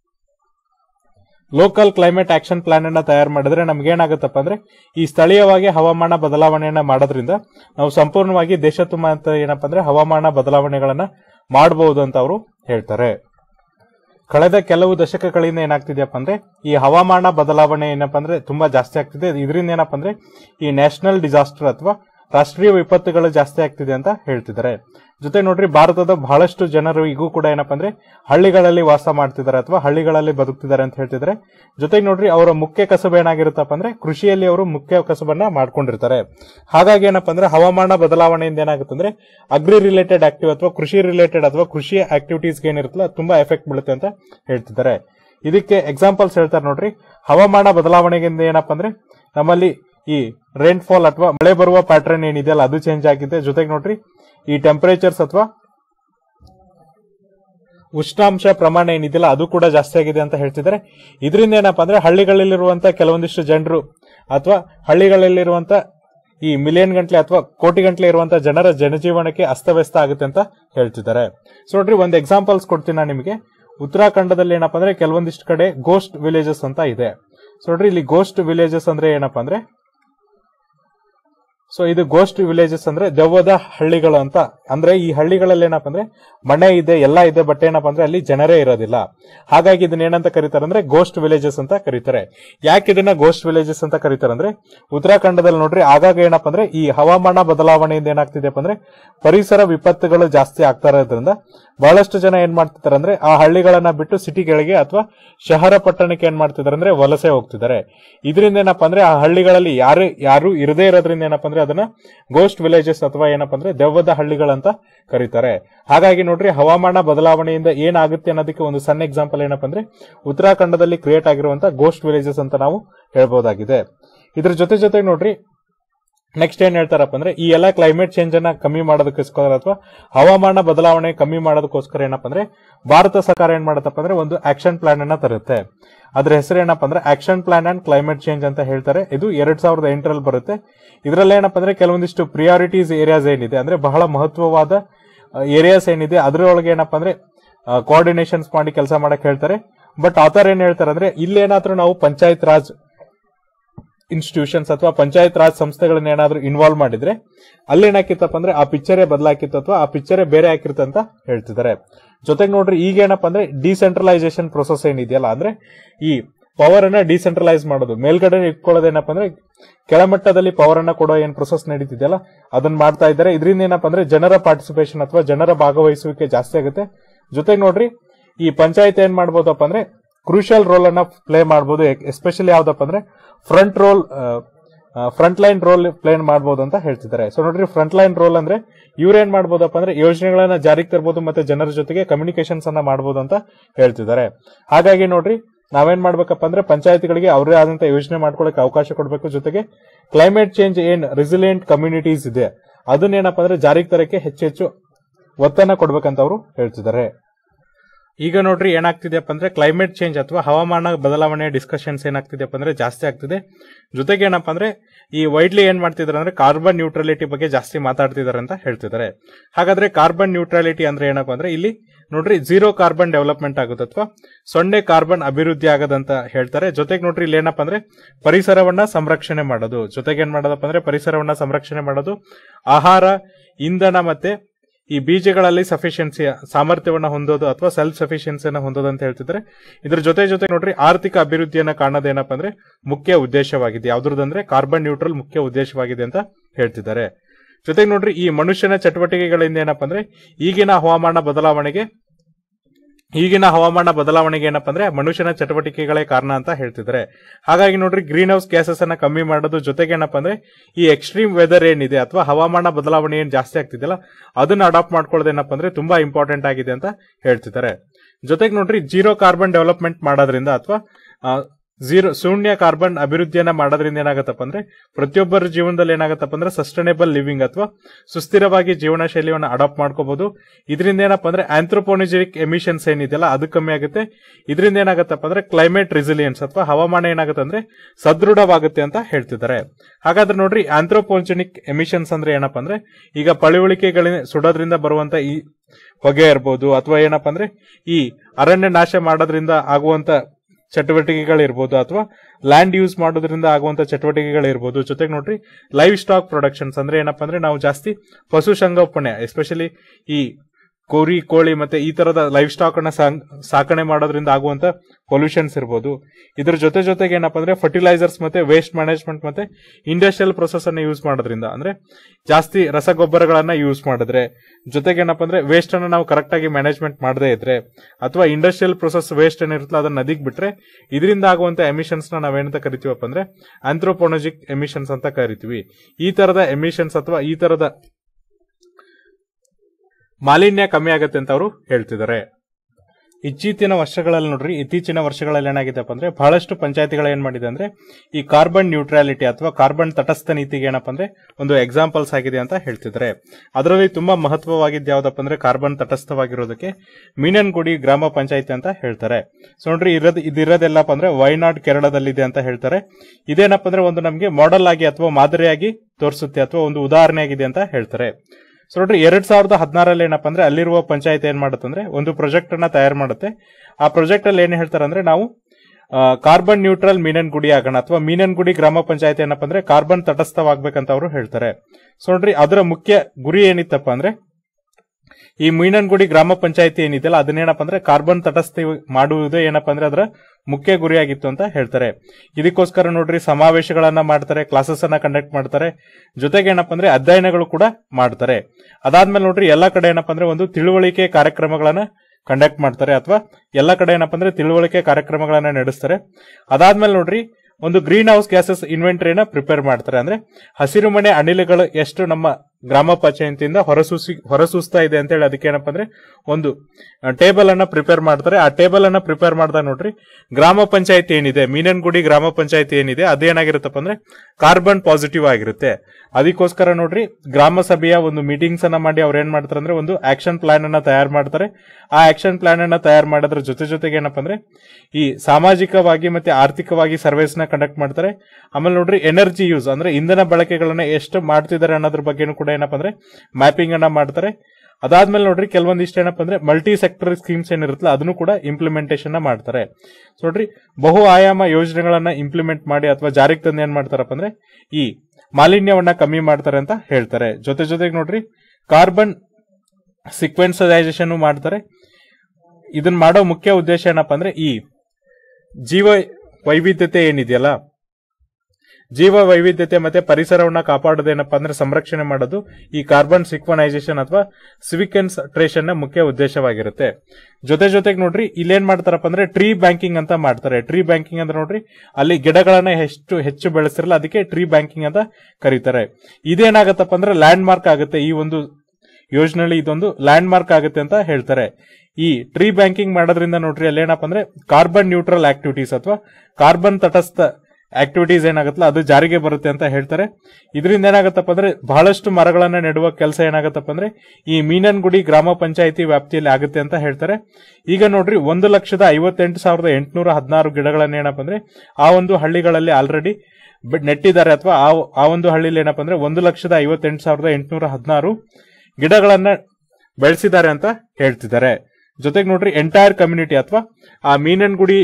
ಲೋಕಲ್ ಕ್ಲೈಮೇಟ್ ಆಕ್ಷನ್ ಪ್ಲಾನ್ ಅನ್ನ ತಯಾರು ಮಾಡಿದ್ರೆ ನಮ್ಗೆ ಏನಾಗುತ್ತಪ್ಪ ಅಂದ್ರೆ ಈ ಸ್ಥಳೀಯವಾಗಿ ಹವಾಮಾನ ಬದಲಾವಣೆಯನ್ನ ಮಾಡೋದ್ರಿಂದ ನಾವು ಸಂಪೂರ್ಣವಾಗಿ ದೇಶ ತುಂಬ ಅಂತ ಏನಪ್ಪ ಅಂದ್ರೆ ಹವಾಮಾನ ಬದಲಾವಣೆಗಳನ್ನ ಮಾಡಬಹುದು ಅಂತ ಅವರು ಹೇಳ್ತಾರೆ ಕಳೆದ ಕೆಲವು ದಶಕಗಳಿಂದ ಏನಾಗ್ತಿದೆಯಪ್ಪ ಅಂದ್ರೆ ಈ ಹವಾಮಾನ ಬದಲಾವಣೆ ಏನಪ್ಪ ಅಂದ್ರೆ ತುಂಬಾ ಜಾಸ್ತಿ ಆಗ್ತಿದೆ ಇದರಿಂದ ಏನಪ್ಪ ಅಂದ್ರೆ ಈ ನ್ಯಾಷನಲ್ ಡಿಸಾಸ್ಟರ್ ಅಥವಾ ರಾಷ್ಟ್ರೀಯ ವಿಪತ್ತುಗಳು ಜಾಸ್ತಿ ಆಗ್ತಿದೆ ಅಂತ ಹೇಳ್ತಿದ್ದಾರೆ ಜೊತೆ ನೋಡ್ರಿ ಭಾರತದ ಬಹಳಷ್ಟು ಜನರು ಈಗೂ ಕೂಡ ಏನಪ್ಪ ಅಂದ್ರೆ ಹಳ್ಳಿಗಳಲ್ಲಿ ವಾಸ ಮಾಡ್ತಿದ್ದಾರೆ ಅಥವಾ ಹಳ್ಳಿಗಳಲ್ಲಿ ಬದುಕ್ತಿದ್ದಾರೆ ಅಂತ ಹೇಳ್ತಿದ್ದಾರೆ ಜೊತೆಗೆ ನೋಡ್ರಿ ಅವರ ಮುಖ್ಯ ಕಸಬು ಏನಾಗಿರುತ್ತಪ್ಪ ಅಂದ್ರೆ ಕೃಷಿಯಲ್ಲಿ ಅವರು ಮುಖ್ಯ ಕಸಬನ್ನ ಮಾಡ್ಕೊಂಡಿರ್ತಾರೆ ಹಾಗಾಗಿ ಏನಪ್ಪ ಅಂದ್ರೆ ಹವಾಮಾನ ಬದಲಾವಣೆಯಿಂದ ಏನಾಗುತ್ತೆ ಅಂದ್ರೆ ಅಗ್ರಿ ರಿಲೇಟೆಡ್ ಆಕ್ಟಿವ್ ಅಥವಾ ಕೃಷಿ ರಿಲೇಟೆಡ್ ಅಥವಾ ಕೃಷಿ ಆಕ್ಟಿವಿಟೀಸ್ ಏನಿರುತ್ತಲ್ಲ ಅದು ತುಂಬಾ ಎಫೆಕ್ಟ್ ಬೀಳುತ್ತೆ ಅಂತ ಹೇಳ್ತಿದ್ದಾರೆ ಇದಕ್ಕೆ ಎಕ್ಸಾಂಪಲ್ಸ್ ಹೇಳ್ತಾರೆ ನೋಡ್ರಿ ಹವಾಮಾನ ಬದಲಾವಣೆಗಿಂದ ಏನಪ್ಪ ಅಂದ್ರೆ ನಮ್ಮಲ್ಲಿ ಈ ರೈನ್ ಫಾಲ್ ಅಥವಾ ಮಳೆ ಬರುವ ಪ್ಯಾಟರ್ನ್ ಏನಿದೆಯಲ್ಲ ಅದು ಚೇಂಜ್ ಆಗಿದೆ ಜೊತೆಗೆ ನೋಡ್ರಿ ಈ ಟೆಂಪರೇಚರ್ಸ್ ಅಥವಾ ಉಷ್ಣಾಂಶ ಪ್ರಮಾಣ ಏನಿದೆಯಲ್ಲ ಅದು ಕೂಡ ಜಾಸ್ತಿ ಆಗಿದೆ ಅಂತ ಹೇಳ್ತಿದ್ದಾರೆ ಇದರಿಂದ ಏನಪ್ಪಾ ಅಂದ್ರೆ ಹಳ್ಳಿಗಳಲ್ಲಿರುವಂತ ಕೆಲವೊಂದಿಷ್ಟು ಜನರು ಅಥವಾ ಹಳ್ಳಿಗಳಲ್ಲಿರುವಂತ ಈ ಮಿಲಿಯನ್ ಗಂಟ್ಲೆ ಅಥವಾ ಕೋಟಿ ಗಂಟ್ಲೆ ಇರುವಂತ ಜನರ ಜನಜೀವನಕ್ಕೆ ಅಸ್ತವ್ಯಸ್ತ ಆಗುತ್ತೆ ಅಂತ ಹೇಳ್ತಿದ್ದಾರೆ ಸೊ ನೋಡ್ರಿ ಒಂದು ಎಕ್ಸಾಂಪಲ್ಸ್ ಕೊಡ್ತೀನಿ ನಾನು ನಿಮಗೆ ಉತ್ತರಾಖಂಡದಲ್ಲಿ ಏನಪ್ಪಾ ಅಂದ್ರೆ ಕೆಲವೊಂದಿಷ್ಟು ಕಡೆ ಗೋಸ್ಟ್ ವಿಲೇಜಸ್ ಅಂತ ಇದೆ ಸೊ ನೋಡ್ರಿ ಇಲ್ಲಿ ಗೋಸ್ಟ್ ವಿಲೇಜಸ್ ಅಂದ್ರೆ ಏನಪ್ಪಾ ಅಂದ್ರೆ ಸೊ ಇದು ಗೋಸ್ಟ್ ವಿಲೇಜಸ್ ಅಂದ್ರೆ ದೆವ್ವದ ಹಳ್ಳಿಗಳು ಅಂತ ಅಂದ್ರೆ ಈ ಹಳ್ಳಿಗಳಲ್ಲಿ ಏನಪ್ಪಾ ಅಂದ್ರೆ ಮನೆ ಇದೆ ಎಲ್ಲ ಇದೆ ಬಟ್ ಏನಪ್ಪಾ ಅಂದ್ರೆ ಅಲ್ಲಿ ಜನರೇ ಇರೋದಿಲ್ಲ ಹಾಗಾಗಿ ಇದನ್ನ ಏನಂತ ಕರೀತಾರೆ ಅಂದ್ರೆ ಗೋಸ್ಟ್ ವಿಲೇಜಸ್ ಅಂತ ಕರೀತಾರೆ ಯಾಕೆ ಇದನ್ನ ಗೋಸ್ಟ್ ವಿಲೇಜಸ್ ಅಂತ ಕರೀತಾರೆ ಅಂದ್ರೆ ಉತ್ತರಾಖಂಡದಲ್ಲಿ ನೋಡ್ರಿ ಆಗಾಗ ಏನಪ್ಪಾ ಅಂದ್ರೆ ಈ ಹವಾಮಾನ ಬದಲಾವಣೆಯಿಂದ ಏನಾಗ್ತಿದೆಪ್ಪ ಅಂದ್ರೆ ಪರಿಸರ ವಿಪತ್ತುಗಳು ಜಾಸ್ತಿ ಆಗ್ತಾ ಇರೋದ್ರಿಂದ ಬಹಳಷ್ಟು ಜನ ಏನ್ ಮಾಡ್ತಿದ್ದಾರೆ ಅಂದ್ರೆ ಆ ಹಳ್ಳಿಗಳನ್ನ ಬಿಟ್ಟು ಸಿಟಿಗಳಿಗೆ ಅಥವಾ ಶಹರ ಪಟ್ಟಣಕ್ಕೆ ಏನ್ ಮಾಡ್ತಿದ್ದಾರೆ ಅಂದ್ರೆ ವಲಸೆ ಹೋಗ್ತಿದ್ದಾರೆ ಇದರಿಂದ ಏನಪ್ಪಾ ಅಂದ್ರೆ ಆ ಹಳ್ಳಿಗಳಲ್ಲಿ ಯಾರು ಯಾರು ಇರದೇ ಇರೋದ್ರಿಂದ ಏನಪ್ಪಾ ಅಂದ್ರೆ ಅದನ್ನ ಗೋಸ್ಟ್ ವಿಲೇಜಸ್ ಅಥವಾ ಏನಪ್ಪಾ ಅಂದ್ರೆ ದೆವ್ವದ ಹಳ್ಳಿಗಳಂತ ಕರೀತಾರೆ ಹಾಗಾಗಿ ನೋಡ್ರಿ ಹವಾಮಾನ ಬದಲಾವಣೆಯಿಂದ ಏನಾಗುತ್ತೆ ಅನ್ನೋದಕ್ಕೆ ಒಂದು ಸಣ್ಣ ಎಕ್ಸಾಂಪಲ್ ಏನಪ್ಪಾ ಅಂದ್ರೆ ಉತ್ತರಾಖಂಡದಲ್ಲಿ ಕ್ರಿಯೇಟ್ ಆಗಿರುವಂತ ಗೋಸ್ಟ್ ವಿಲೇಜಸ್ ಅಂತ ನಾವು ಹೇಳ್ಬಹುದಾಗಿದೆ ಇದ್ರ ಜೊತೆ ಜೊತೆ ನೋಡ್ರಿ ನೆಕ್ಸ್ಟ್ ಏನ್ ಹೇಳ್ತಾರಪ್ಪ ಅಂದ್ರೆ ಈ ಎಲ್ಲ ಕ್ಲೈಮೇಟ್ ಚೇಂಜ್ ಅನ್ನ ಕಮ್ಮಿ ಮಾಡೋದಕ್ಕೋಸ್ಕರ ಅಥವಾ ಹವಾಮಾನ ಬದಲಾವಣೆ ಕಮ್ಮಿ ಮಾಡೋದಕ್ಕೋಸ್ಕರ ಏನಪ್ಪ ಅಂದ್ರೆ ಭಾರತ ಸರ್ಕಾರ ಏನ್ ಮಾಡತ್ತಪ್ಪ ಅಂದ್ರೆ ಒಂದು ಆಕ್ಷನ್ ಪ್ಲಾನ್ ಅನ್ನ ತರುತ್ತೆ ಅದ್ರ ಹೆಸರು ಏನಪ್ಪ ಅಂದ್ರೆ action plan and climate change ಅಂತ ಹೇಳ್ತಾರೆ ಇದು ಎರಡ್ ಸಾವಿರದ ಎಂಟರಲ್ಲಿ ಬರುತ್ತೆ ಇದರಲ್ಲಿ ಏನಪ್ಪ ಅಂದ್ರೆ ಕೆಲವೊಂದಿಷ್ಟು ಪ್ರಿಯಾರಿಟೀಸ್ ಏರಿಯಾಸ್ ಏನಿದೆ ಅಂದ್ರೆ ಬಹಳ ಮಹತ್ವವಾದ ಏರಿಯಾಸ್ ಏನಿದೆ ಅದರೊಳಗೆ ಏನಪ್ಪ ಅಂದ್ರೆ ಕೋಆರ್ಡಿನೇಷನ್ಸ್ ಮಾಡಿ ಕೆಲಸ ಮಾಡಕ್ ಹೇಳ್ತಾರೆ ಬಟ್ ಆಥರ್ ಏನ್ ಹೇಳ್ತಾರೆ ಅಂದ್ರೆ ಇಲ್ಲೇನಾದ್ರೂ ನಾವು ಪಂಚಾಯತ್ ರಾಜ್ ಇನ್ಸ್ಟಿಟ್ಯೂಷನ್ಸ್ ಅಥವಾ ಪಂಚಾಯತ್ ರಾಜ್ ಸಂಸ್ಥೆಗಳನ್ನ ಏನಾದ್ರೂ ಇನ್ವಾಲ್ವ್ ಮಾಡಿದ್ರೆ ಅಲ್ಲೇನಾಕಿತ್ತಪ್ಪ ಅಂದ್ರೆ ಆ ಪಿಕ್ಚರೇ ಬದಲಾಕಿತ್ತು ಅಥವಾ ಆ ಪಿಕ್ಚರೇ ಬೇರೆ ಆಗಿರುತ್ತೆ ಅಂತ ಹೇಳ್ತಿದ್ದಾರೆ ಜೊತೆಗೆ ನೋಡ್ರಿ ಈಗ ಏನಪ್ಪ ಅಂದ್ರೆ ಡಿಸೆಂಟ್ರಲೈಸೇಷನ್ ಪ್ರೊಸೆಸ್ ಏನಿದೆಯಲ್ಲ ಅಂದ್ರೆ ಈ ಪವರ್ ಅನ್ನ ಡಿಸೆಂಟ್ರಲೈಸ್ ಮಾಡೋದು ಮೇಲ್ಗಡೆ ಇಟ್ಕೊಳ್ಳೋದೇನಪ್ಪ ಅಂದ್ರೆ ಕೆಳಮಟ್ಟದಲ್ಲಿ ಪವರ್ ಅನ್ನ ಕೊಡೋ ಏನ್ ಪ್ರೊಸೆಸ್ ನಡೀತಿದೆಯಲ್ಲ ಅದನ್ನ ಮಾಡ್ತಾ ಇದ್ದಾರೆ ಇದರಿಂದ ಏನಪ್ಪ ಅಂದ್ರೆ ಜನರ ಪಾರ್ಟಿಸಿಪೇಷನ್ ಅಥವಾ ಜನರ ಭಾಗವಹಿಸುವಿಕೆ ಜಾಸ್ತಿ ಆಗುತ್ತೆ ಜೊತೆಗೆ ನೋಡ್ರಿ ಈ ಪಂಚಾಯತ್ ಏನ್ ಮಾಡ್ಬೋದಪ್ಪ ಅಂದ್ರೆ ಕ್ರೂಷಿಯಲ್ ರೋಲ್ ಅನ್ನ ಪ್ಲೇ ಮಾಡಬಹುದು ಎಸ್ಪೆಷಲಿ ಯಾವ್ದಪ್ಪ ಅಂದ್ರೆ front role front line role play ಮಾಡಬಹುದು ಅಂತ ಹೇಳ್ತಿದ್ದಾರೆ ಸೊ ನೋಡ್ರಿ ಫ್ರಂಟ್ ಲೈನ್ ರೋಲ್ ಅಂದ್ರೆ ಇವ್ರೇನ್ ಮಾಡ್ಬೋದಪ್ಪ ಅಂದ್ರೆ ಯೋಜನೆಗಳನ್ನ ಜಾರಿಗೆ ತರಬಹುದು ಮತ್ತೆ ಜನರ ಜೊತೆಗೆ ಕಮ್ಯುನಿಕೇಶನ್ಸ್ ಅನ್ನ ಮಾಡಬಹುದು ಅಂತ ಹೇಳ್ತಿದ್ದಾರೆ ಹಾಗಾಗಿ ನೋಡ್ರಿ ನಾವೇನ್ ಮಾಡ್ಬೇಕಪ್ಪ ಅಂದ್ರೆ ಪಂಚಾಯತ್ಗಳಿಗೆ ಅವರೇ ಆದಂತ ಯೋಜನೆ ಮಾಡ್ಕೊಳಕ್ಕೆ ಅವಕಾಶ ಕೊಡಬೇಕು ಜೊತೆಗೆ ಕ್ಲೈಮೇಟ್ ಚೇಂಜ್ ಏನ್ ರೆಸಿಲಿಯಂಟ್ ಕಮ್ಯುನಿಟೀಸ್ ಇದೆ ಅದನ್ನೇನಪ್ಪ ಅಂದ್ರೆ ಜಾರಿಗೆ ತರಕ್ಕೆ ಹೆಚ್ಚು ಹೆಚ್ಚು ಒತ್ತನ್ನ ಕೊಡ್ಬೇಕಂತ ಅವರು ಹೇಳ್ತಿದ್ದಾರೆ ಈಗ ನೋಡ್ರಿ ಏನಾಗ್ತಿದೆಯಪ್ಪ ಅಂದ್ರೆ ಕ್ಲೈಮೇಟ್ ಚೇಂಜ್ ಅಥವಾ ಹವಾಮಾನ ಬದಲಾವಣೆ ಡಿಸ್ಕಷನ್ಸ್ ಏನಾಗ್ತಿದೆಯಪ್ಪ ಅಂದ್ರೆ ಜಾಸ್ತಿ ಆಗ್ತಿದೆ ಜೊತೆಗೆ ಏನಪ್ಪ ಅಂದ್ರೆ ಈ ವೈಡ್ಲಿ ಏನ್ ಮಾಡ್ತಿದ್ದಾರೆ ಅಂದ್ರೆ ಕಾರ್ಬನ್ ನ್ಯೂಟ್ರಲಿಟಿ ಬಗ್ಗೆ ಜಾಸ್ತಿ ಮಾತಾಡ್ತಿದ್ದಾರೆ ಅಂತ ಹೇಳ್ತಿದ್ದಾರೆ ಹಾಗಾದ್ರೆ ಕಾರ್ಬನ್ ನ್ಯೂಟ್ರಾಲಿಟಿ ಅಂದ್ರೆ ಏನಪ್ಪ ಅಂದ್ರೆ ಇಲ್ಲಿ ನೋಡ್ರಿ ಜೀರೋ ಕಾರ್ಬನ್ ಡೆವಲಪ್ಮೆಂಟ್ ಆಗುತ್ತೆ ಅಥವಾ ಸೊನ್ನೆ ಕಾರ್ಬನ್ ಅಭಿವೃದ್ಧಿ ಆಗದಂತ ಹೇಳ್ತಾರೆ ಜೊತೆಗೆ ನೋಡ್ರಿ ಇಲ್ಲಿ ಏನಪ್ಪ ಅಂದ್ರೆ ಪರಿಸರವನ್ನ ಸಂರಕ್ಷಣೆ ಮಾಡೋದು ಜೊತೆಗೆ ಏನ್ ಮಾಡೋದಪ್ಪ ಅಂದ್ರೆ ಪರಿಸರವನ್ನ ಸಂರಕ್ಷಣೆ ಮಾಡೋದು ಆಹಾರ ಇಂಧನ ಮತ್ತೆ ಈ ಬೀಜಗಳಲ್ಲಿ ಸಫಿಷಿಯನ್ಸಿ ಸಾಮರ್ಥ್ಯವನ್ನ ಹೊಂದೋದು ಅಥವಾ ಸೆಲ್ಫ್ ಸಫಿಷಿಯನ್ಸಿಯನ್ನ ಹೊಂದೋದು ಅಂತ ಹೇಳ್ತಿದ್ದಾರೆ ಇದ್ರ ಜೊತೆ ಜೊತೆ ನೋಡ್ರಿ ಆರ್ಥಿಕ ಅಭಿವೃದ್ಧಿಯನ್ನ ಕಾಣೋದೇನಪ್ಪ ಅಂದ್ರೆ ಮುಖ್ಯ ಉದ್ದೇಶವಾಗಿದೆ ಯಾವ್ದ್ರದಂದ್ರೆ ಕಾರ್ಬನ್ ನ್ಯೂಟ್ರಲ್ ಮುಖ್ಯ ಉದ್ದೇಶವಾಗಿದೆ ಅಂತ ಹೇಳ್ತಿದ್ದಾರೆ ಜೊತೆಗೆ ನೋಡ್ರಿ ಈ ಮನುಷ್ಯನ ಚಟುವಟಿಕೆಗಳಿಂದ ಏನಪ್ಪ ಅಂದ್ರೆ ಈಗಿನ ಹವಾಮಾನ ಬದಲಾವಣೆಗೆ ಈಗಿನ ಹವಾಮಾನ ಬದಲಾವಣೆಗೆ ಏನಪ್ಪ ಅಂದ್ರೆ ಮನುಷ್ಯನ ಚಟುವಟಿಕೆಗಳೇ ಕಾರಣ ಅಂತ ಹೇಳ್ತಿದ್ದಾರೆ ಹಾಗಾಗಿ ನೋಡ್ರಿ ಗ್ರೀನ್ ಹೌಸ್ ಗ್ಯಾಸಸ್ ಅನ್ನ ಕಮ್ಮಿ ಮಾಡೋದು ಜೊತೆಗೆ ಏನಪ್ಪ ಅಂದ್ರೆ ಈ ಎಕ್ಸ್ಟ್ರೀಮ್ ವೆದರ್ ಏನಿದೆ ಅಥವಾ ಹವಾಮಾನ ಬದಲಾವಣೆ ಏನ್ ಜಾಸ್ತಿ ಆಗ್ತಿದೆಯಲ್ಲ ಅದನ್ನ ಅಡಾಪ್ಟ್ ಮಾಡ್ಕೊಳ್ಳೋದೇನಪ್ಪ ಅಂದ್ರೆ ತುಂಬಾ ಇಂಪಾರ್ಟೆಂಟ್ ಆಗಿದೆ ಅಂತ ಹೇಳ್ತಿದ್ದಾರೆ ಜೊತೆಗೆ ನೋಡ್ರಿ ಜೀರೋ ಕಾರ್ಬನ್ ಡೆವಲಪ್ಮೆಂಟ್ ಮಾಡೋದ್ರಿಂದ ಅಥವಾ ಝೀರೋ ಶೂನ್ಯ ಕಾರ್ಬನ್ ಅಭಿವೃದ್ಧಿಯನ್ನ ಮಾಡೋದ್ರಿಂದ ಏನಾಗತ್ತಪ್ಪ ಅಂದ್ರೆ ಪ್ರತಿಯೊಬ್ಬರ ಜೀವನದಲ್ಲಿ ಏನಾಗತ್ತಪ್ಪ ಅಂದ್ರೆ ಸಸ್ಟೈನೇಬಲ್ ಲಿವಿಂಗ್ ಅಥವಾ ಸುಸ್ಥಿರವಾಗಿ ಜೀವನ ಶೈಲಿಯನ್ನು ಅಡಾಪ್ಟ್ ಮಾಡ್ಕೋಬಹುದು ಇದರಿಂದ ಏನಪ್ಪ ಅಂದ್ರೆ ಆಂಥ್ರೋಪೋನಿಜೆನಿಕ್ ಎಮಿಷನ್ಸ್ ಏನಿದೆಯಲ್ಲ ಅದು ಕಮ್ಮಿ ಆಗುತ್ತೆ ಇದರಿಂದ ಏನಾಗತ್ತಪ್ಪ ಅಂದ್ರೆ ಕ್ಲೈಮೇಟ್ ರೆಸಿಲಿಯನ್ಸ್ ಅಥವಾ ಹವಾಮಾನ ಏನಾಗುತ್ತೆ ಅಂದ್ರೆ ಸದೃಢವಾಗುತ್ತೆ ಅಂತ ಹೇಳ್ತಿದ್ದಾರೆ ಹಾಗಾದ್ರೆ ನೋಡ್ರಿ ಆಂಥ್ರೋಪೋಜೆನಿಕ್ ಎಮಿಷನ್ಸ್ ಅಂದ್ರೆ ಏನಪ್ಪ ಅಂದ್ರೆ ಈಗ ಪಳಿವಳಿಕೆಗಳಿಂದ ಸುಡೋದ್ರಿಂದ ಬರುವಂತ ಈ ಹೊಗೆ ಇರ್ಬೋದು ಅಥವಾ ಏನಪ್ಪ ಅಂದ್ರೆ ಈ ಅರಣ್ಯ ನಾಶ ಮಾಡೋದ್ರಿಂದ ಆಗುವಂತ ಚಟುವಟಿಕೆಗಳಿರ್ಬೋದು ಅಥವಾ ಲ್ಯಾಂಡ್ ಯೂಸ್ ಮಾಡೋದ್ರಿಂದ ಆಗುವಂತ ಚಟುವಟಿಕೆಗಳಿರ್ಬೋದು ಜೊತೆಗೆ ನೋಡ್ರಿ ಲೈವ್ ಸ್ಟಾಕ್ ಪ್ರೊಡಕ್ಷನ್ಸ್ ಅಂದ್ರೆ ಏನಪ್ಪಾ ಅಂದ್ರೆ ನಾವು ಜಾಸ್ತಿ ಪಶುಸಂಗೋಪನೆ ಎಸ್ಪೆಷಲಿ ಈ ಕೋರಿ ಕೋಳಿ ಮತ್ತೆ ಈ ತರದ ಲೈಫ್ ಸ್ಟಾಕ್ ಅನ್ನ ಸಾಂಗ್- ಸಾಕಣೆ ಮಾಡೋದ್ರಿಂದ ಆಗುವಂತ ಪೊಲ್ಯೂಷನ್ಸ್ ಇರ್ಬೋದು ಇದ್ರ ಜೊತೆ ಜೊತೆಗೆ ಏನಪ್ಪಾ ಅಂದ್ರೆ ಫರ್ಟಿಲೈಸರ್ಸ್ ಮತ್ತೆ ವೇಸ್ಟ್ ಮ್ಯಾನೇಜ್ಮೆಂಟ್ ಮತ್ತೆ ಇಂಡಸ್ಟ್ರಿಯಲ್ ಪ್ರೊಸೆಸ್ ಅನ್ನ ಯೂಸ್ ಮಾಡೋದ್ರಿಂದ ಅಂದ್ರೆ ಜಾಸ್ತಿ ರಸಗೊಬ್ಬರಗಳನ್ನ ಯೂಸ್ ಮಾಡಿದ್ರೆ ಜೊತೆಗೆ ಏನಪ್ಪಾ ಅಂದ್ರೆ ವೇಸ್ಟ್ ಅನ್ನ ನಾವು ಕರೆಕ್ಟ್ ಆಗಿ ಮ್ಯಾನೇಜ್ಮೆಂಟ್ ಮಾಡದೇ ಇದ್ರೆ ಅಥವಾ ಇಂಡಸ್ಟ್ರಿಯಲ್ ಪ್ರೊಸೆಸ್ ವೇಸ್ಟ್ ಏನಿರುತ್ತಲ್ಲ ಅದನ್ನ ನದಿಗೆ ಬಿಟ್ರೆ ಇದರಿಂದ ಆಗುವಂತ ಎಮಿಷನ್ಸ್ ನ ನಾವೇನಂತ ಕರಿತೀವಪ್ಪ ಅಂದ್ರೆ ಆಂಥ್ರೋಪೋನಜಿಕ್ ಎಮಿಷನ್ಸ್ ಅಂತ ಕರಿತೀವಿ ಈ ತರದ ಎಮಿಷನ್ಸ್ ಅಥವಾ ಈ ತರದ ಮಾಲಿನ್ಯ ಕಮ್ಮಿ ಆಗುತ್ತೆ ಅಂತ ಅವರು ಹೇಳ್ತಿದ್ದಾರೆ ಇತ್ತೀಚಿನ ವರ್ಷಗಳಲ್ಲಿ ನೋಡ್ರಿ ಇತ್ತೀಚಿನ ವರ್ಷಗಳಲ್ಲಿ ಏನಾಗಿದೆಪ್ಪ ಅಂದ್ರೆ ಬಹಳಷ್ಟು ಪಂಚಾಯತಿಗಳು ಏನ್ ಮಾಡಿದೆ ಅಂದ್ರೆ ಈ ಕಾರ್ಬನ್ ನ್ಯೂಟ್ರಾಲಿಟಿ ಅಥವಾ ಕಾರ್ಬನ್ ತಟಸ್ಥ ನೀತಿಗೆ ಏನಪ್ಪ ಅಂದ್ರೆ ಒಂದು ಎಕ್ಸಾಂಪಲ್ಸ್ ಆಗಿದೆ ಅಂತ ಹೇಳ್ತಿದ್ದಾರೆ ಅದರಲ್ಲಿ ತುಂಬಾ ಮಹತ್ವವಾಗಿದ್ದು ಯಾವ್ದಪ್ಪ ಅಂದ್ರೆ ಕಾರ್ಬನ್ ತಟಸ್ಥವಾಗಿರೋದಕ್ಕೆ ಮೀನನ್ಗುಡಿ ಗ್ರಾಮ ಪಂಚಾಯತಿ ಅಂತ ಹೇಳ್ತಾರೆ ಸೊ ನೋಡ್ರಿ ಇರೋದ್ ಇದಿರೋದೆಲ್ಲಪ್ಪ ಅಂದ್ರೆ ವೈನಾಡ್ ಕೇರಳದಲ್ಲಿದೆ ಅಂತ ಹೇಳ್ತಾರೆ ಇದೇನಪ್ಪ ಅಂದ್ರೆ ಒಂದು ನಮಗೆ ಮಾಡೆಲ್ ಆಗಿ ಅಥವಾ ಮಾದರಿಯಾಗಿ ತೋರಿಸುತ್ತೆ ಅಥವಾ ಒಂದು ಉದಾಹರಣೆ ಆಗಿದೆ ಅಂತ ಹೇಳ್ತಾರೆ ಸೊ ನೋಡ್ರಿ ಎರಡ್ ಸಾವಿರದ ಹದಿನಾರಲ್ಲಿ ಏನಪ್ಪ ಅಂದ್ರೆ ಅಲ್ಲಿರುವ ಪಂಚಾಯತ್ ಏನ್ ಮಾಡುತ್ತೆ ಅಂದ್ರೆ ಒಂದು ಪ್ರಾಜೆಕ್ಟ್ ಅನ್ನ ತಯಾರು ಮಾಡುತ್ತೆ ಆ ಪ್ರಾಜೆಕ್ಟ್ ಅಲ್ಲಿ ಏನ್ ಹೇಳ್ತಾರೆ ಅಂದ್ರೆ ನಾವು ಕಾರ್ಬನ್ ನ್ಯೂಟ್ರಲ್ ಮೀನನ್ಗುಡಿ ಆಗೋಣ ಅಥವಾ ಮೀನನ್ಗುಡಿ ಗ್ರಾಮ ಪಂಚಾಯತ್ ಏನಪ್ಪ ಅಂದ್ರೆ ಕಾರ್ಬನ್ ತಟಸ್ಥವಾಗ್ಬೇಕಂತ ಅವರು ಹೇಳ್ತಾರೆ ಸೊ ನೋಡ್ರಿ ಅದರ ಮುಖ್ಯ ಗುರಿ ಏನಿತ್ತಪ್ಪ ಅಂದ್ರೆ ಈ ಮೀನನ್ಗುಡಿ ಗ್ರಾಮ ಪಂಚಾಯತಿ ಏನಿದೆಯಲ್ಲ ಅದನ್ನೇನಪ್ಪ ಅಂದ್ರೆ ಕಾರ್ಬನ್ ತಟಸ್ಥ ಮಾಡುವುದೇ ಏನಪ್ಪ ಅಂದ್ರೆ ಅದರ ಮುಖ್ಯ ಗುರಿಯಾಗಿತ್ತು ಅಂತ ಹೇಳ್ತಾರೆ ಇದಕ್ಕೋಸ್ಕರ ನೋಡ್ರಿ ಸಮಾವೇಶಗಳನ್ನ ಮಾಡ್ತಾರೆ ಕ್ಲಾಸಸ್ ಅನ್ನ ಕಂಡಕ್ಟ್ ಮಾಡ್ತಾರೆ ಜೊತೆಗೆ ಏನಪ್ಪ ಅಂದ್ರೆ ಅಧ್ಯಯನಗಳು ಕೂಡ ಮಾಡ್ತಾರೆ ಅದಾದ್ಮೇಲೆ ನೋಡ್ರಿ ಎಲ್ಲಾ ಕಡೆ ಏನಪ್ಪ ಅಂದ್ರೆ ಒಂದು ತಿಳುವಳಿಕೆ ಕಾರ್ಯಕ್ರಮಗಳನ್ನ ಕಂಡಕ್ಟ್ ಮಾಡ್ತಾರೆ ಅಥವಾ ಎಲ್ಲ ಕಡೆ ಏನಪ್ಪ ಅಂದ್ರೆ ತಿಳುವಳಿಕೆ ಕಾರ್ಯಕ್ರಮಗಳನ್ನ ನಡೆಸ್ತಾರೆ ಅದಾದ್ಮೇಲೆ ನೋಡ್ರಿ ಒಂದು ಗ್ರೀನ್ ಹೌಸ್ ಗ್ಯಾಸಸ್ ಇನ್ವೆಂಟರಿನ ಪ್ರಿಪೇರ್ ಮಾಡ್ತಾರೆ ಅಂದ್ರೆ ಹಸಿರು ಮನೆ ಅನಿಲಗಳು ಎಷ್ಟು ನಮ್ಮ ಗ್ರಾಮ ಪಂಚಾಯತಿಯಿಂದ ಹೊರಸೂಸಿ ಹೊರಸೂಸ್ತಾ ಇದೆ ಅಂತ ಹೇಳಿ ಅದಕ್ಕೆ ಏನಪ್ಪಾ ಅಂದ್ರೆ ಒಂದು ಟೇಬಲ್ ಅನ್ನ ಪ್ರಿಪೇರ್ ಮಾಡ್ತಾರೆ ಆ ಟೇಬಲ್ ಅನ್ನ ಪ್ರಿಪೇರ್ ಮಾಡ್ದಾಗ ನೋಡ್ರಿ ಗ್ರಾಮ ಪಂಚಾಯತಿ ಏನಿದೆ ಮೀನನ್ಗುಡಿ ಗ್ರಾಮ ಪಂಚಾಯತಿ ಏನಿದೆ ಅದೇನಾಗಿರುತ್ತಪ್ಪ ಅಂದ್ರೆ ಕಾರ್ಬನ್ ಪಾಸಿಟಿವ್ ಆಗಿರುತ್ತೆ ಅದಕ್ಕೋಸ್ಕರ ನೋಡ್ರಿ ಗ್ರಾಮ ಸಭೆಯ ಒಂದು ಮೀಟಿಂಗ್ಸ್ ಅನ್ನ ಮಾಡಿ ಅವ್ರು ಏನ್ ಮಾಡ್ತಾರೆ ಅಂದ್ರೆ ಒಂದು ಆಕ್ಷನ್ ಪ್ಲಾನ್ ಅನ್ನ ತಯಾರು ಮಾಡ್ತಾರೆ ಆ ಆಕ್ಷನ್ ಪ್ಲಾನ್ ಅನ್ನ ತಯಾರು ಮಾಡೋದ್ರ ಜೊತೆ ಜೊತೆಗೆ ಏನಪ್ಪಾ ಅಂದ್ರೆ ಈ ಸಾಮಾಜಿಕವಾಗಿ ಮತ್ತೆ ಆರ್ಥಿಕವಾಗಿ ಸರ್ವೇಸ್ ನ ಕಂಡಕ್ಟ್ ಮಾಡ್ತಾರೆ ಆಮೇಲೆ ನೋಡ್ರಿ ಎನರ್ಜಿ ಯೂಸ್ ಅಂದ್ರೆ ಇಂಧನ ಬಳಕೆಗಳನ್ನ ಎಷ್ಟು ಮಾಡ್ತಿದ್ದಾರೆ ಅನ್ನೋದ್ರ ಬಗ್ಗೆನೂ ಕೂಡ ಏನಪ್ಪಾ ಅಂದ್ರೆ ಮ್ಯಾಪಿಂಗ್ ಅನ್ನ ಮಾಡ್ತಾರೆ ಅದಾದ್ಮೇಲೆ ನೋಡ್ರಿ ಕೆಲವೊಂದಿಷ್ಟು ಏನಪ್ಪಾ ಅಂದ್ರೆ ಮಲ್ಟಿ ಸೆಕ್ಟರ್ ಸ್ಕೀಮ್ಸ್ ಏನಿರುತ್ತಲ್ಲ ಅದನ್ನು ಕೂಡ ಇಂಪ್ಲಿಮೆಂಟೇಷನ್ ಮಾಡ್ತಾರೆ ಸೊ ನೋಡ್ರಿ ಬಹು ಆಯಾಮ ಯೋಜನೆಗಳನ್ನ ಇಂಪ್ಲಿಮೆಂಟ್ ಮಾಡಿ ಅಥವಾ ಜಾರಿಗೆ ತಂದು ಏನ್ ಮಾಡ್ತಾರಪ್ಪ ಅಂದ್ರೆ ಈ ಮಾಲಿನ್ಯವನ್ನ ಕಮ್ಮಿ ಮಾಡ್ತಾರೆ ಅಂತ ಹೇಳ್ತಾರೆ ಜೊತೆ ಜೊತೆಗೆ ನೋಡ್ರಿ ಕಾರ್ಬನ್ ಸಿಕ್ವೆನ್ಸೈಸೇಷನ್ ಮಾಡ್ತಾರೆ ಇದನ್ನ ಮಾಡೋ ಮುಖ್ಯ ಉದ್ದೇಶ ಏನಪ್ಪಾ ಅಂದ್ರೆ ಈ ಜೀವ ವೈವಿಧ್ಯತೆ ಏನಿದೆಯಲ್ಲ ಜೀವ ವೈವಿಧ್ಯತೆ ಮತ್ತೆ ಪರಿಸರವನ್ನ ಕಾಪಾಡೋದೇನಪ್ಪ ಅಂದ್ರೆ ಸಂರಕ್ಷಣೆ ಮಾಡೋದು ಈ ಕಾರ್ಬನ್ ಸಿಕ್ವನೈಸೇಷನ್ ಅಥವಾ ಸಿವಿಕನ್ಸ್ಟ್ರೇಷನ್ ನ ಮುಖ್ಯ ಉದ್ದೇಶವಾಗಿರುತ್ತೆ ಜೊತೆ ಜೊತೆಗೆ ನೋಡ್ರಿ ಇಲ್ಲೇನ್ ಮಾಡ್ತಾರಪ್ಪ ಅಂದ್ರೆ ಟ್ರೀ ಬ್ಯಾಂಕಿಂಗ್ ಅಂತ ಮಾಡ್ತಾರೆ ಟ್ರೀ ಬ್ಯಾಂಕಿಂಗ್ ಅಂದ್ರೆ ನೋಡ್ರಿ ಅಲ್ಲಿ ಗಿಡಗಳನ್ನ ಎಷ್ಟು ಹೆಚ್ಚು ಬೆಳೆಸಿರಲ್ಲ ಅದಕ್ಕೆ ಟ್ರೀ ಬ್ಯಾಂಕಿಂಗ್ ಅಂತ ಕರೀತಾರೆ ಇದೇನಾಗತ್ತಪ್ಪ ಅಂದ್ರೆ ಲ್ಯಾಂಡ್ ಮಾರ್ಕ್ ಆಗುತ್ತೆ ಈ ಒಂದು ಯೋಜನೆಯಲ್ಲಿ ಇದೊಂದು ಲ್ಯಾಂಡ್ ಮಾರ್ಕ್ ಆಗುತ್ತೆ ಅಂತ ಹೇಳ್ತಾರೆ ಈ ಟ್ರೀ ಬ್ಯಾಂಕಿಂಗ್ ಮಾಡೋದ್ರಿಂದ ನೋಡ್ರಿ ಅಲ್ಲಿ ಏನಪ್ಪ ಅಂದ್ರೆ ಕಾರ್ಬನ್ ನ್ಯೂಟ್ರಲ್ ಆಕ್ಟಿವಿಟೀಸ್ ಅಥವಾ ಕಾರ್ಬನ್ ತಟಸ್ಥ ಆಕ್ಟಿವಿಟೀಸ್ ಏನಾಗುತ್ತಲ್ಲ ಅದು ಜಾರಿಗೆ ಬರುತ್ತೆ ಅಂತ ಹೇಳ್ತಾರೆ ಇದರಿಂದ ಏನಾಗತ್ತಪ್ಪ ಅಂದ್ರೆ ಬಹಳಷ್ಟು ಮರಗಳನ್ನ ನೆಡುವ ಕೆಲಸ ಏನಾಗತ್ತಪ್ಪ ಅಂದ್ರೆ ಈ ಮೀನನ್ಗುಡಿ ಗ್ರಾಮ ಪಂಚಾಯಿತಿ ವ್ಯಾಪ್ತಿಯಲ್ಲಿ ಆಗುತ್ತೆ ಅಂತ ಹೇಳ್ತಾರೆ ಈಗ ನೋಡ್ರಿ ಒಂದು ಲಕ್ಷದ ಐವತ್ತೆಂಟು ಸಾವಿರದ ಎಂಟುನೂರ ಹದಿನಾರು ಗಿಡಗಳನ್ನ ಏನಪ್ಪ ಅಂದ್ರೆ ಆ ಒಂದು ಹಳ್ಳಿಗಳಲ್ಲಿ ಆಲ್ರೆಡಿ ನೆಟ್ಟಿದ್ದಾರೆ ಅಥವಾ ಆ ಆ ಒಂದು ಹಳ್ಳಿಲಿ ಏನಪ್ಪ ಅಂದ್ರೆ ಒಂದು ಲಕ್ಷದ ಐವತ್ತೆಂಟು ಸಾವಿರದ ಎಂಟುನೂರ ಹದಿನಾರು ಗಿಡಗಳನ್ನ ಬೆಳೆಸಿದ್ದಾರೆ ಅಂತ ಹೇಳ್ತಿದ್ದಾರೆ ಜೊತೆಗೆ ನೋಡ್ರಿ ಎಂಟೈರ್ ಕಮ್ಯುನಿಟಿ ಅಥವಾ ಆ ಮೀನನ್ಗುಡಿ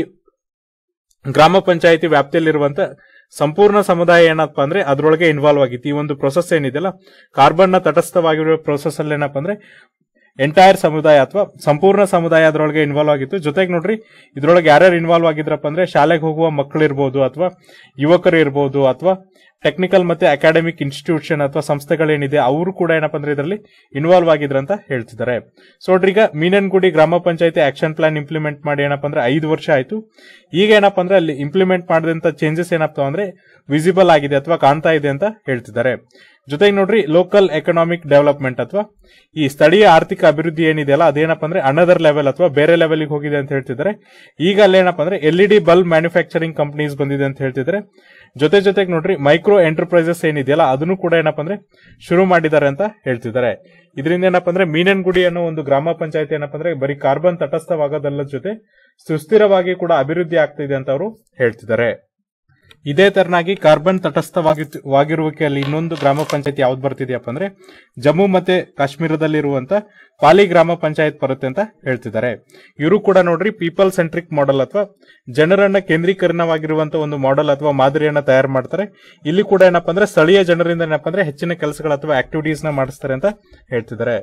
ಗ್ರಾಮ ಪಂಚಾಯತಿ ವ್ಯಾಪ್ತಿಯಲ್ಲಿರುವಂತ ಸಂಪೂರ್ಣ ಸಮುದಾಯ ಏನಪ್ಪ ಅಂದ್ರೆ ಅದರೊಳಗೆ ಇನ್ವಾಲ್ವ್ ಆಗಿತ್ತು ಈ ಒಂದು ಪ್ರೊಸೆಸ್ ಏನಿದೆಯಲ್ಲ ಕಾರ್ಬನ್ ನ ತಟಸ್ಥವಾಗಿರುವ ಪ್ರೊಸೆಸ್ ಅಲ್ಲಿ ಏನಪ್ಪ ಅಂದ್ರೆ ಎಂಟೈರ್ ಸಮುದಾಯ ಅಥವಾ ಸಂಪೂರ್ಣ ಸಮುದಾಯ ಅದರೊಳಗೆ ಇನ್ವಾಲ್ವ್ ಆಗಿತ್ತು ಜೊತೆಗೆ ನೋಡ್ರಿ ಇದ್ರೊಳಗೆ ಯಾರ್ಯಾರು ಇನ್ವಾಲ್ವ್ ಆಗಿದ್ರಪ್ಪ ಅಂದ್ರೆ ಶಾಲೆಗೆ ಹೋಗುವ ಮಕ್ಕಳು ಇರ್ಬೋದು ಅಥವಾ ಯುವಕರು ಇರ್ಬೋದು ಅಥವಾ ಟೆಕ್ನಿಕಲ್ ಮತ್ತೆ ಅಕಾಡೆಮಿಕ್ ಇನ್ಸ್ಟಿಟ್ಯೂಷನ್ ಅಥವಾ ಸಂಸ್ಥೆಗಳೇನಿದೆ ಅವರು ಕೂಡ ಏನಪ್ಪ ಅಂದ್ರೆ ಇದರಲ್ಲಿ ಇನ್ವಾಲ್ವ್ ಆಗಿದ್ರ ಅಂತ ಹೇಳ್ತಿದ್ದಾರೆ ಸೊ ನೋಡ್ರಿ ಈಗ ಮೀನನ್ಗುಡಿ ಗ್ರಾಮ ಪಂಚಾಯತಿ ಆಕ್ಷನ್ ಪ್ಲಾನ್ ಇಂಪ್ಲಿಮೆಂಟ್ ಮಾಡಿ ಏನಪ್ಪ ಅಂದ್ರೆ ಐದು ವರ್ಷ ಆಯ್ತು ಈಗ ಏನಪ್ಪ ಅಂದ್ರೆ ಅಲ್ಲಿ ಇಂಪ್ಲಿಮೆಂಟ್ ಮಾಡಿದಂತ ಚೇಂಜಸ್ ಏನಪ್ಪ ಅಂದ್ರೆ ವಿಸಿಬಲ್ ಆಗಿದೆ ಅಥವಾ ಕಾಣ್ತಾ ಇದೆ ಅಂತ ಹೇಳ್ತಿದ್ದಾರೆ ಜೊತೆಗೆ ನೋಡ್ರಿ ಲೋಕಲ್ ಎಕನಾಮಿಕ್ ಡೆವಲಪ್ಮೆಂಟ್ ಅಥವಾ ಈ ಸ್ಥಳೀಯ ಆರ್ಥಿಕ ಅಭಿವೃದ್ಧಿ ಏನಿದೆಯಲ್ಲ ಅದೇನಪ್ಪ ಅಂದ್ರೆ ಅನದರ್ ಲೆವೆಲ್ ಅಥವಾ ಬೇರೆ ಲೆವೆಲ್ಗೆ ಹೋಗಿದೆ ಅಂತ ಹೇಳ್ತಿದ್ದಾರೆ ಈಗ ಅಲ್ಲೇನಪ್ಪ ಅಂದ್ರೆ L E D bulb manufacturing companies ಬಂದಿದೆ ಅಂತ ಹೇಳ್ತಿದ್ದಾರೆ ಜೊತೆ ಜೊತೆಗೆ ನೋಡ್ರಿ ಮೈಕ್ರೋ ಎಂಟರ್ಪ್ರೈಸಸ್ ಏನಿದೆಯಲ್ಲ ಅದನ್ನು ಕೂಡ ಏನಪ್ಪ ಅಂದ್ರೆ ಶುರು ಮಾಡಿದ್ದಾರೆ ಅಂತ ಹೇಳ್ತಿದ್ದಾರೆ ಇದರಿಂದ ಏನಪ್ಪ ಅಂದ್ರೆ ಮೀನನ್ಗುಡಿ ಅನ್ನೋ ಒಂದು ಗ್ರಾಮ ಪಂಚಾಯತಿ ಏನಪ್ಪ ಅಂದ್ರೆ ಬರೀ ಕಾರ್ಬನ್ ತಟಸ್ಥವಾಗೋದಲ್ಲ ಜೊತೆ ಸುಸ್ಥಿರವಾಗಿ ಕೂಡ ಅಭಿವೃದ್ಧಿ ಆಗ್ತಿದೆ ಅಂತ ಅವರು ಹೇಳ್ತಿದ್ದಾರೆ ಇದೇ ತರನಾಗಿ ಕಾರ್ಬನ್ ತಟಸ್ಥವಾಗಿರುವಕ್ಕೆ ಅಲ್ಲಿ ಇನ್ನೊಂದು ಗ್ರಾಮ ಪಂಚಾಯತ್ ಯಾವ್ದು ಬರ್ತಿದೆಯಪ್ಪ ಅಂದ್ರೆ ಜಮ್ಮು ಮತ್ತೆ ಕಾಶ್ಮೀರದಲ್ಲಿರುವಂತ ಪಾಲಿ ಗ್ರಾಮ ಪಂಚಾಯತ್ ಬರುತ್ತೆ ಅಂತ ಹೇಳ್ತಿದ್ದಾರೆ ಇವರು ಕೂಡ ನೋಡ್ರಿ ಪೀಪಲ್ ಸೆಂಟ್ರಿಕ್ ಮಾಡೆಲ್ ಅಥವಾ ಜನರನ್ನ ಕೇಂದ್ರೀಕರಣವಾಗಿರುವಂತ ಒಂದು ಮಾಡೆಲ್ ಅಥವಾ ಮಾದರಿಯನ್ನ ತಯಾರು ಮಾಡ್ತಾರೆ ಇಲ್ಲಿ ಕೂಡ ಏನಪ್ಪ ಅಂದ್ರೆ ಸ್ಥಳೀಯ ಜನರಿಂದ ಏನಪ್ಪ ಅಂದ್ರೆ ಹೆಚ್ಚಿನ ಕೆಲಸಗಳು ಅಥವಾ ಆಕ್ಟಿವಿಟೀಸ್ ನ ಮಾಡಿಸ್ತಾರೆ ಅಂತ ಹೇಳ್ತಿದ್ದಾರೆ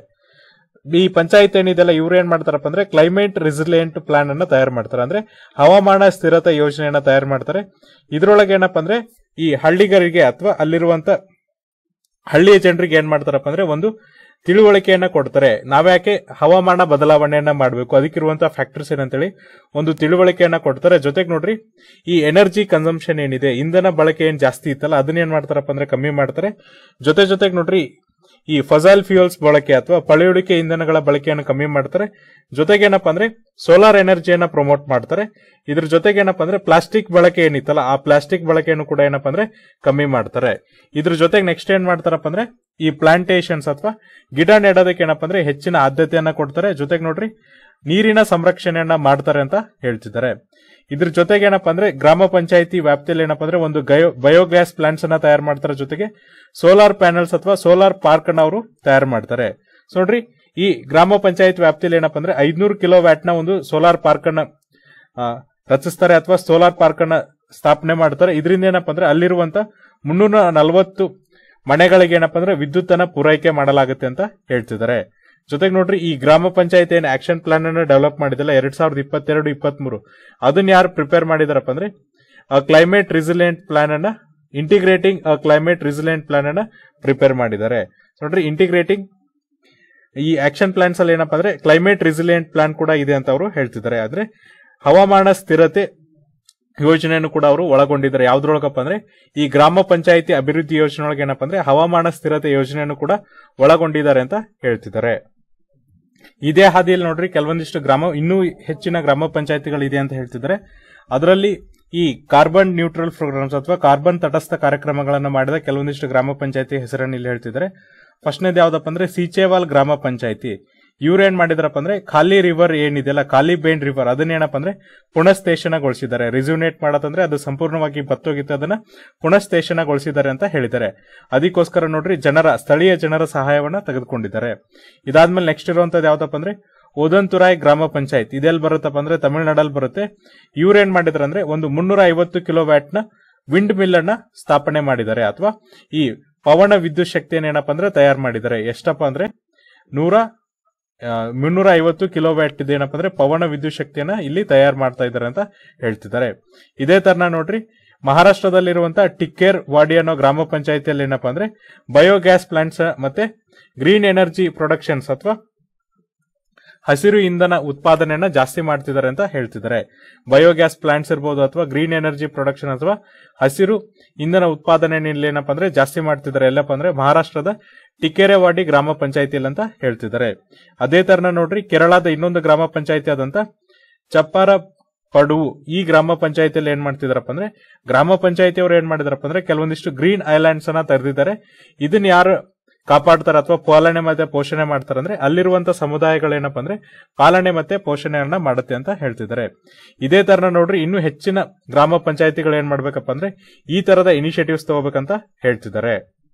ಈ ಪಂಚಾಯತ್ ಏನಿದೆಲ್ಲ ಇವ್ರು ಏನ್ ಮಾಡ್ತಾರಪ್ಪ ಅಂದ್ರೆ ಕ್ಲೈಮೇಟ್ ರೆಸಿಲಿಯಂಟ್ ಪ್ಲಾನ್ ಅನ್ನ ತಯಾರು ಮಾಡ್ತಾರೆ ಅಂದ್ರೆ ಹವಾಮಾನ ಸ್ಥಿರತೆ ಯೋಜನೆಯನ್ನ ತಯಾರು ಮಾಡ್ತಾರೆ ಇದ್ರೊಳಗೆ ಏನಪ್ಪ ಅಂದ್ರೆ ಈ ಹಳ್ಳಿಗರಿಗೆ ಅಥವಾ ಅಲ್ಲಿರುವಂತ ಹಳ್ಳಿಯ ಜನರಿಗೆ ಏನ್ ಮಾಡ್ತಾರಪ್ಪ ಅಂದ್ರೆ ಒಂದು ತಿಳುವಳಿಕೆಯನ್ನ ಕೊಡ್ತಾರೆ ನಾವ್ಯಾಕೆ ಹವಾಮಾನ ಬದಲಾವಣೆಯನ್ನ ಮಾಡಬೇಕು ಅದಕ್ಕಿರುವಂತಹ ಫ್ಯಾಕ್ಟರ್ಸ್ ಏನಂತೇಳಿ ಒಂದು ತಿಳುವಳಿಕೆಯನ್ನ ಕೊಡ್ತಾರೆ ಜೊತೆಗೆ ನೋಡ್ರಿ ಈ ಎನರ್ಜಿ ಕನ್ಸಂಪ್ಷನ್ ಏನಿದೆ ಇಂಧನ ಬಳಕೆ ಏನ್ ಜಾಸ್ತಿ ಇತ್ತಲ್ಲ ಅದನ್ನ ಏನ್ ಮಾಡ್ತಾರಪ್ಪ ಅಂದ್ರೆ ಕಮ್ಮಿ ಮಾಡ್ತಾರೆ ಜೊತೆ ಜೊತೆಗೆ ನೋಡ್ರಿ ಈ ಫಸಲ್ ಫ್ಯೂಯಲ್ಸ್ ಬಳಕೆ ಅಥವಾ ಪಳೆಯುಳಿಕೆ ಇಂಧನಗಳ ಬಳಕೆಯನ್ನು ಕಮ್ಮಿ ಮಾಡ್ತಾರೆ ಜೊತೆಗೆ ಏನಪ್ಪಾ ಅಂದ್ರೆ ಸೋಲಾರ್ ಎನರ್ಜಿಯನ್ನ ಪ್ರಮೋಟ್ ಮಾಡ್ತಾರೆ ಇದ್ರ ಜೊತೆಗೆ ಏನಪ್ಪಾ ಅಂದ್ರೆ ಪ್ಲಾಸ್ಟಿಕ್ ಬಳಕೆ ಏನಿತ್ತಲ್ಲ ಆ ಪ್ಲಾಸ್ಟಿಕ್ ಬಳಕೆಯನ್ನು ಕೂಡ ಏನಪ್ಪಾ ಅಂದ್ರೆ ಕಮ್ಮಿ ಮಾಡ್ತಾರೆ ಇದ್ರ ಜೊತೆಗೆ ನೆಕ್ಸ್ಟ್ ಏನ್ ಮಾಡ್ತಾರಪ್ಪ ಅಂದ್ರೆ ಈ ಪ್ಲಾಂಟೇಶನ್ಸ್ ಅಥವಾ ಗಿಡ ನೆಡೋದಕ್ಕೆ ಏನಪ್ಪಾ ಅಂದ್ರೆ ಹೆಚ್ಚಿನ ಆದ್ಯತೆಯನ್ನ ಕೊಡ್ತಾರೆ ಜೊತೆಗೆ ನೋಡ್ರಿ ನೀರಿನ ಸಂರಕ್ಷಣೆಯನ್ನ ಮಾಡ್ತಾರೆ ಅಂತ ಹೇಳ್ತಿದ್ದಾರೆ ಇದ್ರ ಜೊತೆಗೆ ಏನಪ್ಪಾ ಅಂದ್ರೆ ಗ್ರಾಮ ಪಂಚಾಯತಿ ವ್ಯಾಪ್ತಿಯಲ್ಲಿ ಏನಪ್ಪಾ ಅಂದ್ರೆ ಒಂದು ಬಯೋಗ್ಯಾಸ್ ಪ್ಲಾಂಟ್ಸ್ ಅನ್ನ ತಯಾರು ಮಾಡ್ತಾರೆ ಜೊತೆಗೆ ಸೋಲಾರ್ ಪ್ಯಾನಲ್ಸ್ ಅಥವಾ ಸೋಲಾರ್ ಪಾರ್ಕ್ ಅನ್ನ ಅವರು ತಯಾರು ಮಾಡ್ತಾರೆ ಸೊ ನೋಡ್ರಿ ಈ ಗ್ರಾಮ ಪಂಚಾಯತ್ ವ್ಯಾಪ್ತಿಯಲ್ಲಿ ಏನಪ್ಪಾ ಅಂದ್ರೆ ಐದ್ನೂರು ಕಿಲೋ ವ್ಯಾಟ್ ನ ಒಂದು ಸೋಲಾರ್ ಪಾರ್ಕ್ ಅನ್ನ ಆ, ರಚಿಸ್ತಾರೆ ಅಥವಾ ಸೋಲಾರ್ ಪಾರ್ಕ್ ಅನ್ನ ಸ್ಥಾಪನೆ ಮಾಡ್ತಾರೆ ಇದರಿಂದ ಏನಪ್ಪಾ ಅಂದ್ರೆ ಅಲ್ಲಿರುವಂತ ಮುನ್ನೂರ ನಲವತ್ತು ಮನೆಗಳಿಗೆ ಏನಪ್ಪಾ ಅಂದ್ರೆ ವಿದ್ಯುತ್ ಅನ್ನ ಪೂರೈಕೆ ಮಾಡಲಾಗುತ್ತೆ ಅಂತ ಹೇಳ್ತಿದ್ದಾರೆ ಜೊತೆಗೆ ನೋಡ್ರಿ ಈ ಗ್ರಾಮ ಪಂಚಾಯತ್ ಏನ್ ಆಕ್ಷನ್ ಪ್ಲಾನ್ ಅನ್ನು ಡೆವಲಪ್ ಮಾಡಿದಲ್ಲ ಎರಡ್ ಸಾವಿರದ ಇಪ್ಪತ್ತೆರಡು ಇಪ್ಪತ್ಮೂರು ಅದನ್ನ ಯಾರು ಪ್ರಿಪೇರ್ ಮಾಡಿದಾರಪ್ಪ ಅಂದ್ರೆ ಕ್ಲೈಮೇಟ್ ರಿಸಿಲಿಯಂಟ್ ಪ್ಲಾನ್ ಅನ್ನ ಇಂಟಿಗ್ರೇಟಿಂಗ್ ಕ್ಲೈಮೇಟ್ ರಿಸಿಲಿಯಂಟ್ ಪ್ಲಾನ್ ಅನ್ನ ಪ್ರಿಪೇರ್ ಮಾಡಿದ್ದಾರೆ ನೋಡ್ರಿ ಇಂಟಿಗ್ರೇಟಿಂಗ್ ಈ ಆಕ್ಷನ್ ಪ್ಲಾನ್ಸ್ ಅಲ್ಲಿ ಏನಪ್ಪಾ ಅಂದ್ರೆ ಕ್ಲೈಮೇಟ್ ರಿಸಿಲಿಯಂಟ್ ಪ್ಲಾನ್ ಕೂಡ ಇದೆ ಅಂತ ಅವರು ಹೇಳ್ತಿದ್ದಾರೆ ಆದ್ರೆ ಹವಾಮಾನ ಸ್ಥಿರತೆ ಯೋಜನೆಯನ್ನು ಕೂಡ ಅವರು ಒಳಗೊಂಡಿದ್ದಾರೆ ಯಾವ್ದ್ರೊಳಗಪ್ಪ ಅಂದ್ರೆ ಈ ಗ್ರಾಮ ಪಂಚಾಯಿತಿ ಅಭಿವೃದ್ಧಿ ಯೋಜನೆ ಒಳಗೆ ಏನಪ್ಪ ಅಂದ್ರೆ ಹವಾಮಾನ ಸ್ಥಿರತೆ ಯೋಜನೆಯನ್ನು ಕೂಡ ಒಳಗೊಂಡಿದ್ದಾರೆ ಅಂತ ಹೇಳ್ತಿದ್ದಾರೆ ಇದೇ ಹಾದಿಯಲ್ಲಿ ನೋಡ್ರಿ ಕೆಲವೊಂದಿಷ್ಟು ಗ್ರಾಮ ಇನ್ನೂ ಹೆಚ್ಚಿನ ಗ್ರಾಮ ಪಂಚಾಯತಿಗಳಿದೆ ಅಂತ ಹೇಳ್ತಿದ್ದಾರೆ ಅದರಲ್ಲಿ ಈ ಕಾರ್ಬನ್ ನ್ಯೂಟ್ರಲ್ ಪ್ರೋಗ್ರಾಮ್ಸ್ ಅಥವಾ ಕಾರ್ಬನ್ ತಟಸ್ಥ ಕಾರ್ಯಕ್ರಮಗಳನ್ನು ಮಾಡಿದ ಕೆಲವೊಂದಿಷ್ಟು ಗ್ರಾಮ ಪಂಚಾಯತಿ ಹೆಸರನ್ನು ಇಲ್ಲಿ ಹೇಳ್ತಿದ್ದಾರೆ ಫಸ್ಟ್ನೇದು ಯಾವ್ದಪ್ಪ ಅಂದ್ರೆ ಸೀಚೇವಾಲ್ ಗ್ರಾಮ ಪಂಚಾಯತಿ ಇವ್ರು ಏನ್ ಮಾಡಿದಾರಪ್ಪ ಅಂದ್ರೆ ಖಾಲಿ ರಿವರ್ ಏನಿದೆಯಲ್ಲ ಖಾಲಿ ಬೇನ್ ರಿವರ್ ಅದನ್ನೇನಪ್ಪ ಅಂದ್ರೆ ಪುನಃಸ್ಥೇಷನಗೊಳಿಸಿದ್ದಾರೆ ರಿಸ್ಯೂನೇಟ್ ಮಾಡೋದಂದ್ರೆ ಅದು ಸಂಪೂರ್ಣವಾಗಿ ಬತ್ತೋಗಿತ್ತು ಅದನ್ನ ಪುನಃಸ್ಥೇಷನಗೊಳಿಸಿದ್ದಾರೆ ಅಂತ ಹೇಳಿದ್ದಾರೆ ಅದಕ್ಕೋಸ್ಕರ ನೋಡ್ರಿ ಜನರ ಸ್ಥಳೀಯ ಜನರ ಸಹಾಯವನ್ನ ತೆಗೆದುಕೊಂಡಿದ್ದಾರೆ ಇದಾದ್ಮೇಲೆ ನೆಕ್ಸ್ಟ್ ಇರುವಂತದ್ದು ಯಾವ್ದಪ್ಪ ಅಂದ್ರೆ ಓದಂತುರಾಯ್ ಗ್ರಾಮ ಪಂಚಾಯತ್ ಇದೆಲ್ಲಿ ಬರುತ್ತಪ್ಪ ಅಂದ್ರೆ ತಮಿಳುನಾಡಲ್ಲಿ ಬರುತ್ತೆ ಇವ್ರು ಏನ್ ಮಾಡಿದಾರೆ ಅಂದ್ರೆ ಒಂದು ಮುನ್ನೂರ ಐವತ್ತು ಕಿಲೋ ವ್ಯಾಟ್ ನ ವಿಂಡ್ ಮಿಲ್ ಅನ್ನ ಸ್ಥಾಪನೆ ಮಾಡಿದ್ದಾರೆ ಅಥವಾ ಈ ಪವನ ವಿದ್ಯುತ್ ಶಕ್ತಿಯನ್ನು ಏನಪ್ಪ ಅಂದ್ರೆ ತಯಾರು ಮಾಡಿದ್ದಾರೆ ಎಷ್ಟಪ್ಪ ಅಂದ್ರೆ ನೂರ ಆ, ಮುನ್ನೂರ ಐವತ್ತು ಕಿಲೋ ವ್ಯಾಟ್ ಇದೇನಪ್ಪ ಅಂದ್ರೆ ಪವನ ವಿದ್ಯುತ್ ಶಕ್ತಿಯನ್ನ ಇಲ್ಲಿ ತಯಾರು ಮಾಡ್ತಾ ಇದ್ದಾರೆ ಅಂತ ಹೇಳ್ತಿದ್ದಾರೆ ಇದೇ ತರನ ನೋಡ್ರಿ ಮಹಾರಾಷ್ಟ್ರದಲ್ಲಿರುವಂತಹ ಟಿಕ್ಕೇರ್ ವಾಡಿ ಅನ್ನೋ ಗ್ರಾಮ ಪಂಚಾಯತಿಯಲ್ಲಿ ಏನಪ್ಪಾ ಅಂದ್ರೆ ಬಯೋಗ್ಯಾಸ್ ಪ್ಲಾಂಟ್ಸ್ ಮತ್ತೆ ಗ್ರೀನ್ ಎನರ್ಜಿ ಪ್ರೊಡಕ್ಷನ್ಸ್ ಅಥವಾ ಹಸಿರು ಇಂಧನ ಉತ್ಪಾದನೆಯನ್ನ ಜಾಸ್ತಿ ಮಾಡ್ತಿದ್ದಾರೆ ಅಂತ ಹೇಳ್ತಿದ್ದಾರೆ ಬಯೋಗ್ಯಾಸ್ ಪ್ಲಾಂಟ್ಸ್ ಇರ್ಬೋದು ಅಥವಾ ಗ್ರೀನ್ ಎನರ್ಜಿ ಪ್ರೊಡಕ್ಷನ್ ಅಥವಾ ಹಸಿರು ಇಂಧನ ಉತ್ಪಾದನೆಯಲ್ಲಿ ಏನಪ್ಪಾ ಅಂದ್ರೆ ಜಾಸ್ತಿ ಮಾಡ್ತಿದ್ದಾರೆ ಎಲ್ಲಪ್ಪ ಅಂದ್ರೆ ಮಹಾರಾಷ್ಟ್ರದ ಟಿಕೆರೆವಾಡಿ ಗ್ರಾಮ ಪಂಚಾಯತಿಯಲ್ಲಿ ಅಂತ ಹೇಳ್ತಿದ್ದಾರೆ ಅದೇ ತರನ ನೋಡ್ರಿ ಕೇರಳದ ಇನ್ನೊಂದು ಗ್ರಾಮ ಪಂಚಾಯತಿ ಆದಂತ ಚಪ್ಪಾರ ಪಡುವು ಈ ಗ್ರಾಮ ಪಂಚಾಯತಿಯಲ್ಲಿ ಏನ್ ಮಾಡ್ತಿದಾರಪ್ಪ ಅಂದ್ರೆ ಗ್ರಾಮ ಪಂಚಾಯತಿ ಅವರು ಏನ್ ಮಾಡಿದಾರಪ್ಪ ಅಂದ್ರೆ ಕೆಲವೊಂದಿಷ್ಟು ಗ್ರೀನ್ ಐಲ್ಯಾಂಡ್ಸ್ ಅನ್ನ ತೆರೆದಿದ್ದಾರೆ ಇದನ್ನ ಯಾರು ಕಾಪಾಡ್ತಾರೆ ಅಥವಾ ಪಾಲನೆ ಮತ್ತೆ ಪೋಷಣೆ ಮಾಡ್ತಾರೆ ಅಂದ್ರೆ ಅಲ್ಲಿರುವಂತ ಸಮುದಾಯಗಳೇನಪ್ಪ ಅಂದ್ರೆ ಪಾಲನೆ ಮತ್ತೆ ಪೋಷಣೆಯನ್ನ ಮಾಡುತ್ತೆ ಅಂತ ಹೇಳ್ತಿದ್ದಾರೆ ಇದೇ ತರನ ನೋಡ್ರಿ ಇನ್ನು ಹೆಚ್ಚಿನ ಗ್ರಾಮ ಪಂಚಾಯತಿಗಳು ಏನ್ ಮಾಡ್ಬೇಕಪ್ಪ ಅಂದ್ರೆ ಈ ತರದ ಇನಿಷಿಯೇಟಿವ್ಸ್ ತಗೋಬೇಕಂತ ಹೇಳ್ತಿದ್ದಾರೆ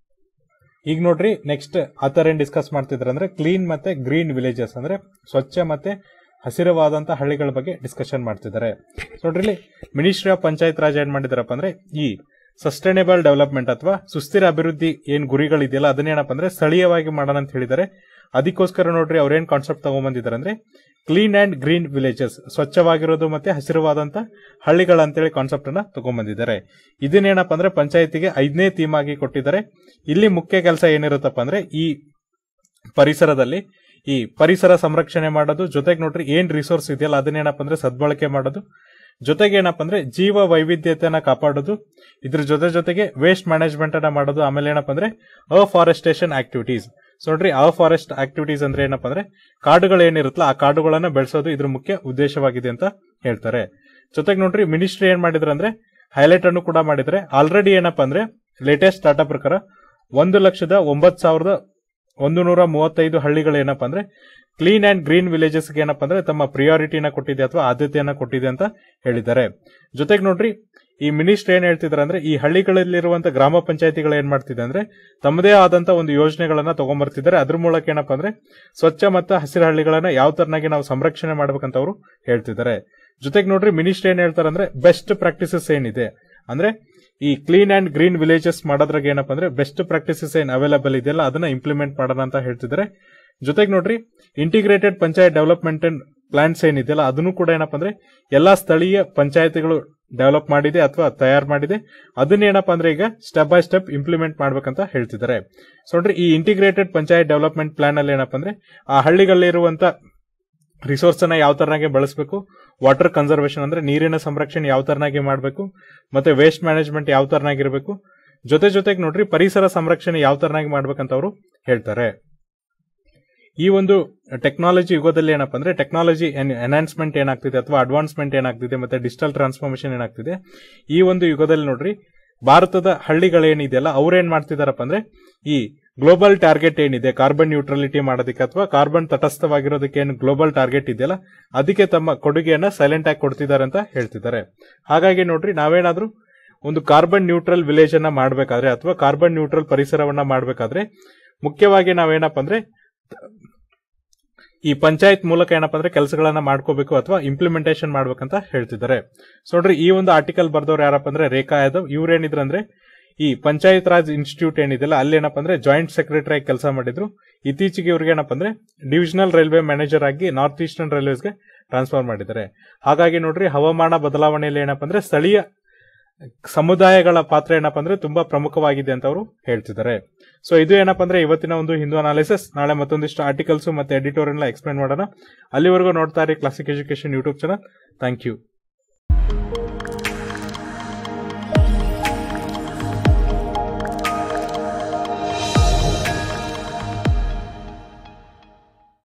ಈಗ ನೋಡ್ರಿ ನೆಕ್ಸ್ಟ್ ಆತರ ಏನ್ ಡಿಸ್ಕಸ್ ಮಾಡ್ತಿದ್ದಾರೆ ಅಂದ್ರೆ ಕ್ಲೀನ್ ಮತ್ತೆ ಗ್ರೀನ್ ವಿಲೇಜಸ್ ಅಂದ್ರೆ ಸ್ವಚ್ಛ ಮತ್ತೆ ಹಸಿರವಾದಂತ ಹಳ್ಳಿಗಳ ಬಗ್ಗೆ ಡಿಸ್ಕಷನ್ ಮಾಡ್ತಿದ್ದಾರೆ ನೋಡ್ರಿ ಇಲ್ಲಿ ಮಿನಿಸ್ಟ್ರಿ ಆಫ್ ಪಂಚಾಯತ್ ರಾಜ್ ಏನ್ ಮಾಡಿದಾರಪ್ಪ ಅಂದ್ರೆ ಈ ಸಸ್ಟೈನೇಬಲ್ ಡೆವಲಪ್ಮೆಂಟ್ ಅಥವಾ ಸುಸ್ಥಿರ ಅಭಿವೃದ್ಧಿ ಏನ್ ಗುರಿಗಳಿದೆಯಲ್ಲ ಅದನ್ನೇನಪ್ಪ ಅಂದ್ರೆ ಸ್ಥಳೀಯವಾಗಿ ಮಾಡೋಣ ಅಂತ ಹೇಳಿದ್ದಾರೆ ಅದಕ್ಕೋಸ್ಕರ ನೋಡ್ರಿ ಅವ್ರೇನ್ ಕಾನ್ಸೆಪ್ಟ್ ತಗೊಂಡ್ಬಂದಿದ್ದಾರೆ ಅಂದ್ರೆ ಕ್ಲೀನ್ ಅಂಡ್ ಗ್ರೀನ್ ವಿಲೇಜಸ್ ಸ್ವಚ್ಛವಾಗಿರೋದು ಮತ್ತೆ ಹಸಿರುವಾದಂತ ಹಳ್ಳಿಗಳ ಅಂತೇಳಿ ಕಾನ್ಸೆಪ್ಟ್ ಅನ್ನ ತಗೊಂಡ್ಬಂದಿದ್ದಾರೆ ಇದನ್ನೇನಪ್ಪ ಅಂದ್ರೆ ಪಂಚಾಯತಿಗೆ ಐದನೇ ಥೀಮ್ ಆಗಿ ಕೊಟ್ಟಿದ್ದಾರೆ ಇಲ್ಲಿ ಮುಖ್ಯ ಕೆಲಸ ಏನಿರುತ್ತಪ್ಪ ಅಂದ್ರೆ ಈ ಪರಿಸರದಲ್ಲಿ ಈ ಪರಿಸರ ಸಂರಕ್ಷಣೆ ಮಾಡೋದು ಜೊತೆಗೆ ನೋಡ್ರಿ ಏನ್ ರಿಸೋರ್ಸ್ ಇದೆಯಲ್ಲ ಅದನ್ನೇನಪ್ಪ ಅಂದ್ರೆ ಸದ್ಬಳಕೆ ಮಾಡೋದು ಜೊತೆಗೆ ಏನಪ್ಪ ಅಂದ್ರೆ ಜೀವ ವೈವಿಧ್ಯತೆಯನ್ನ ಕಾಪಾಡೋದು ಇದ್ರ ಜೊತೆ ಜೊತೆಗೆ ವೇಸ್ಟ್ ಮ್ಯಾನೇಜ್ಮೆಂಟ್ ಅನ್ನ ಮಾಡೋದು ಆಮೇಲೆ ಏನಪ್ಪ ಅಂದ್ರೆ ಅಫಾರೆಸ್ಟೇಷನ್ ಆಕ್ಟಿವಿಟೀಸ್ ಸೊ ನೋಡ್ರಿ ಅಫಾರೆಸ್ಟ್ ಆಕ್ಟಿವಿಟೀಸ್ ಅಂದ್ರೆ ಏನಪ್ಪ ಅಂದ್ರೆ ಕಾಡುಗಳು ಏನಿರುತ್ತಲ್ಲ ಆ ಕಾಡುಗಳನ್ನ ಬೆಳೆಸೋದು ಇದ್ರ ಮುಖ್ಯ ಉದ್ದೇಶವಾಗಿದೆ ಅಂತ ಹೇಳ್ತಾರೆ ಜೊತೆಗೆ ನೋಡ್ರಿ ಮಿನಿಸ್ಟ್ರಿ ಏನ್ ಮಾಡಿದ್ರೆ ಅಂದ್ರೆ ಹೈಲೈಟ್ ಅನ್ನು ಕೂಡ ಮಾಡಿದ್ರೆ ಆಲ್ರೆಡಿ ಏನಪ್ಪ ಅಂದ್ರೆ ಲೇಟೆಸ್ಟ್ ಡಾಟಾ ಪ್ರಕಾರ ಒಂದು ಲಕ್ಷದ ಒಂಬತ್ತು ಸಾವಿರದ ಒಂದು ನೂರ ಮೂವತ್ತೈದು ಹಳ್ಳಿಗಳು ಏನಪ್ಪ ಅಂದ್ರೆ ಕ್ಲೀನ್ ಅಂಡ್ ಗ್ರೀನ್ ವಿಲೇಜಸ್ ಏನಪ್ಪ ಅಂದ್ರೆ ತಮ್ಮ ಪ್ರಿಯಾರಿಟಿನ ಕೊಟ್ಟಿದೆ ಅಥವಾ ಆದ್ಯತೆಯನ್ನ ಕೊಟ್ಟಿದೆ ಅಂತ ಹೇಳಿದ್ದಾರೆ ಜೊತೆಗೆ ನೋಡ್ರಿ ಈ ಮಿನಿಸ್ಟರ್ ಏನ್ ಹೇಳ್ತಿದ್ದಾರೆ ಅಂದ್ರೆ ಈ ಹಳ್ಳಿಗಳಲ್ಲಿರುವಂತ ಗ್ರಾಮ ಪಂಚಾಯತಿಗಳು ಏನ್ ಮಾಡ್ತಿದೆ ಅಂದ್ರೆ ತಮ್ಮದೇ ಆದಂತ ಒಂದು ಯೋಜನೆಗಳನ್ನ ತಗೊಂಡ್ಬರ್ತಿದ್ದಾರೆ ಅದ್ರ ಮೂಲಕ ಏನಪ್ಪ ಅಂದ್ರೆ ಸ್ವಚ್ಛ ಮತ್ತು ಹಸಿರು ಹಳ್ಳಿಗಳನ್ನ ಯಾವ ತರನಾಗಿ ನಾವು ಸಂರಕ್ಷಣೆ ಮಾಡ್ಬೇಕಂತ ಅವರು ಹೇಳ್ತಿದ್ದಾರೆ ಜೊತೆಗೆ ನೋಡ್ರಿ ಮಿನಿಸ್ಟರ್ ಏನ್ ಹೇಳ್ತಾರೆ ಅಂದ್ರೆ ಬೆಸ್ಟ್ ಪ್ರಾಕ್ಟೀಸಸ್ ಏನಿದೆ ಅಂದ್ರೆ ಈ ಕ್ಲೀನ್ ಅಂಡ್ ಗ್ರೀನ್ ವಿಲೇಜಸ್ ಮಾಡೋದ್ರಾಗ ಏನಪ್ಪ ಅಂದ್ರೆ ಬೆಸ್ಟ್ ಪ್ರಾಕ್ಟೀಸಸ್ ಏನ್ ಅವೈಲಬಲ್ ಇದೆಯಲ್ಲ ಅದನ್ನ ಇಂಪ್ಲಿಮೆಂಟ್ ಮಾಡೋಣ ಅಂತ ಹೇಳ್ತಿದ್ದಾರೆ ಜೊತೆಗೆ ನೋಡ್ರಿ ಇಂಟಿಗ್ರೇಟೆಡ್ ಪಂಚಾಯತ್ ಡೆವಲಪ್ಮೆಂಟ್ ಪ್ಲಾನ್ಸ್ ಏನಿದೆಯಲ್ಲ ಅದನ್ನು ಕೂಡ ಏನಪ್ಪ ಅಂದ್ರೆ ಎಲ್ಲಾ ಸ್ಥಳೀಯ ಪಂಚಾಯತಿಗಳು ಡೆವಲಪ್ ಮಾಡಿದೆ ಅಥವಾ ತಯಾರು ಮಾಡಿದೆ ಅದನ್ನ ಏನಪ್ಪ ಅಂದ್ರೆ ಈಗ ಸ್ಟೆಪ್ ಬೈ ಸ್ಟೆಪ್ ಇಂಪ್ಲಿಮೆಂಟ್ ಮಾಡ್ಬೇಕಂತ ಹೇಳ್ತಿದ್ದಾರೆ ಸೊ ನೋಡ್ರಿ ಈ ಇಂಟಿಗ್ರೇಟೆಡ್ ಪಂಚಾಯತ್ ಡೆವಲಪ್ಮೆಂಟ್ ಪ್ಲಾನ್ ಅಲ್ಲಿ ಏನಪ್ಪ ಅಂದ್ರೆ ಆ ಹಳ್ಳಿಗಳಲ್ಲಿರುವಂತ ರಿಸೋರ್ಸ್ ಅನ್ನ ಯಾವ ತರನಾಗಿ ಬಳಸಬೇಕು ವಾಟರ್ ಕನ್ಸರ್ವೇಷನ್ ಅಂದ್ರೆ ನೀರಿನ ಸಂರಕ್ಷಣೆ ಯಾವ ತರನಾಗಿ ಮಾಡಬೇಕು ಮತ್ತೆ ವೇಸ್ಟ್ ಮ್ಯಾನೇಜ್ಮೆಂಟ್ ಯಾವ ತರನಾಗಿರ್ಬೇಕು ಜೊತೆ ಜೊತೆಗೆ ನೋಡ್ರಿ ಪರಿಸರ ಸಂರಕ್ಷಣೆ ಯಾವ ತರನಾಗಿ ಮಾಡ್ಬೇಕಂತ ಅವರು ಹೇಳ್ತಾರೆ ಈ ಒಂದು ಟೆಕ್ನಾಲಜಿ ಯುಗದಲ್ಲಿ ಏನಪ್ಪ ಅಂದ್ರೆ ಟೆಕ್ನಾಲಜಿ ಎನ್ಹಾನ್ಸ್ಮೆಂಟ್ ಏನಾಗ್ತಿದೆ ಅಥವಾ ಅಡ್ವಾನ್ಸ್ಮೆಂಟ್ ಏನಾಗ್ತಿದೆ ಮತ್ತೆ ಡಿಜಿಟಲ್ ಟ್ರಾನ್ಸ್ಫಾರ್ಮೇಶನ್ ಏನಾಗ್ತಿದೆ ಈ ಒಂದು ಯುಗದಲ್ಲಿ ನೋಡ್ರಿ ಭಾರತದ ಹಳ್ಳಿಗಳೇನಿದೆಯಲ್ಲ ಅವ್ರೇನ್ ಮಾಡ್ತಿದಾರಪ್ಪ ಅಂದ್ರೆ ಈ ಗ್ಲೋಬಲ್ ಟಾರ್ಗೆಟ್ ಏನಿದೆ ಕಾರ್ಬನ್ ನ್ಯೂಟ್ರಲಿಟಿ ಮಾಡೋದಕ್ಕೆ ಅಥವಾ ಕಾರ್ಬನ್ ತಟಸ್ಥವಾಗಿರೋದಕ್ಕೆ ಏನು ಗ್ಲೋಬಲ್ ಟಾರ್ಗೆಟ್ ಇದೆಯಲ್ಲ ಅದಕ್ಕೆ ತಮ್ಮ ಕೊಡುಗೆಯನ್ನ ಸೈಲೆಂಟ್ ಆಗಿ ಕೊಡ್ತಿದ್ದಾರೆ ಅಂತ ಹೇಳ್ತಿದ್ದಾರೆ ಹಾಗಾಗಿ ನೋಡ್ರಿ ನಾವೇನಾದ್ರೂ ಒಂದು ಕಾರ್ಬನ್ ನ್ಯೂಟ್ರಲ್ ವಿಲೇಜ್ ಅನ್ನ ಮಾಡಬೇಕಾದ್ರೆ ಅಥವಾ ಕಾರ್ಬನ್ ನ್ಯೂಟ್ರಲ್ ಪರಿಸರವನ್ನ ಮಾಡಬೇಕಾದ್ರೆ ಮುಖ್ಯವಾಗಿ ನಾವೇನಪ್ಪ ಅಂದ್ರೆ ಈ ಪಂಚಾಯತ್ ಮೂಲಕ ಏನಪ್ಪ ಅಂದ್ರೆ ಕೆಲಸಗಳನ್ನ ಮಾಡ್ಕೋಬೇಕು ಅಥವಾ ಇಂಪ್ಲಿಮೆಂಟೇಷನ್ ಮಾಡ್ಬೇಕಂತ ಹೇಳ್ತಿದ್ದಾರೆ ಸೊ ನೋಡ್ರಿ ಈ ಒಂದು ಆರ್ಟಿಕಲ್ ಬರ್ದವ್ರು ಯಾರಪ್ಪ ಅಂದ್ರೆ ರೇಖಾ ಯಾದವ್ ಇವ್ರೇನಿದ್ರು ಅಂದ್ರೆ ಈ ಪಂಚಾಯತ್ ರಾಜ್ ಇನ್ಸ್ಟಿಟ್ಯೂಟ್ ಏನಿದೆಯಲ್ಲ ಅಲ್ಲಿ ಏನಪ್ಪ ಅಂದ್ರೆ ಜಾಯಿಂಟ್ ಸೆಕ್ರೆಟರಿ ಆಗಿ ಕೆಲಸ ಮಾಡಿದ್ರು ಇತ್ತೀಚೆಗೆ ಇವ್ರಿಗೆ ಏನಪ್ಪ ಅಂದ್ರೆ ಡಿವಿಷನಲ್ ರೈಲ್ವೆ ಮ್ಯಾನೇಜರ್ ಆಗಿ ನಾರ್ತ್ ಈಸ್ಟರ್ನ್ ರೈಲ್ವೇಸ್ಗೆ ಟ್ರಾನ್ಸ್ಫರ್ ಮಾಡಿದ್ದಾರೆ ಹಾಗಾಗಿ ನೋಡ್ರಿ ಹವಾಮಾನ ಬದಲಾವಣೆಯಲ್ಲಿ ಏನಪ್ಪ ಅಂದ್ರೆ ಸ್ಥಳೀಯ ಸಮುದಾಯಗಳ ಪಾತ್ರ ಏನಪ್ಪ ಅಂದ್ರೆ ತುಂಬಾ ಪ್ರಮುಖವಾಗಿದೆ ಅಂತ ಅವರು ಹೇಳ್ತಿದ್ದಾರೆ ಸೊ ಇದು ಏನಪ್ಪ ಅಂದ್ರೆ ಇವತ್ತಿನ ಒಂದು ಹಿಂದೂ ಅನಾಲಿಸಿಸ್ ನಾಳೆ ಮತ್ತೊಂದಿಷ್ಟು ಆರ್ಟಿಕಲ್ಸ್ ಮತ್ತೆ ಎಡಿಟೋರಿಯಲ್ ಎಕ್ಸ್ಪ್ಲೈನ್ ಮಾಡೋಣ ಅಲ್ಲಿವರೆಗೂ ನೋಡ್ತಾ ಇರಿ classic education YouTube channel thank you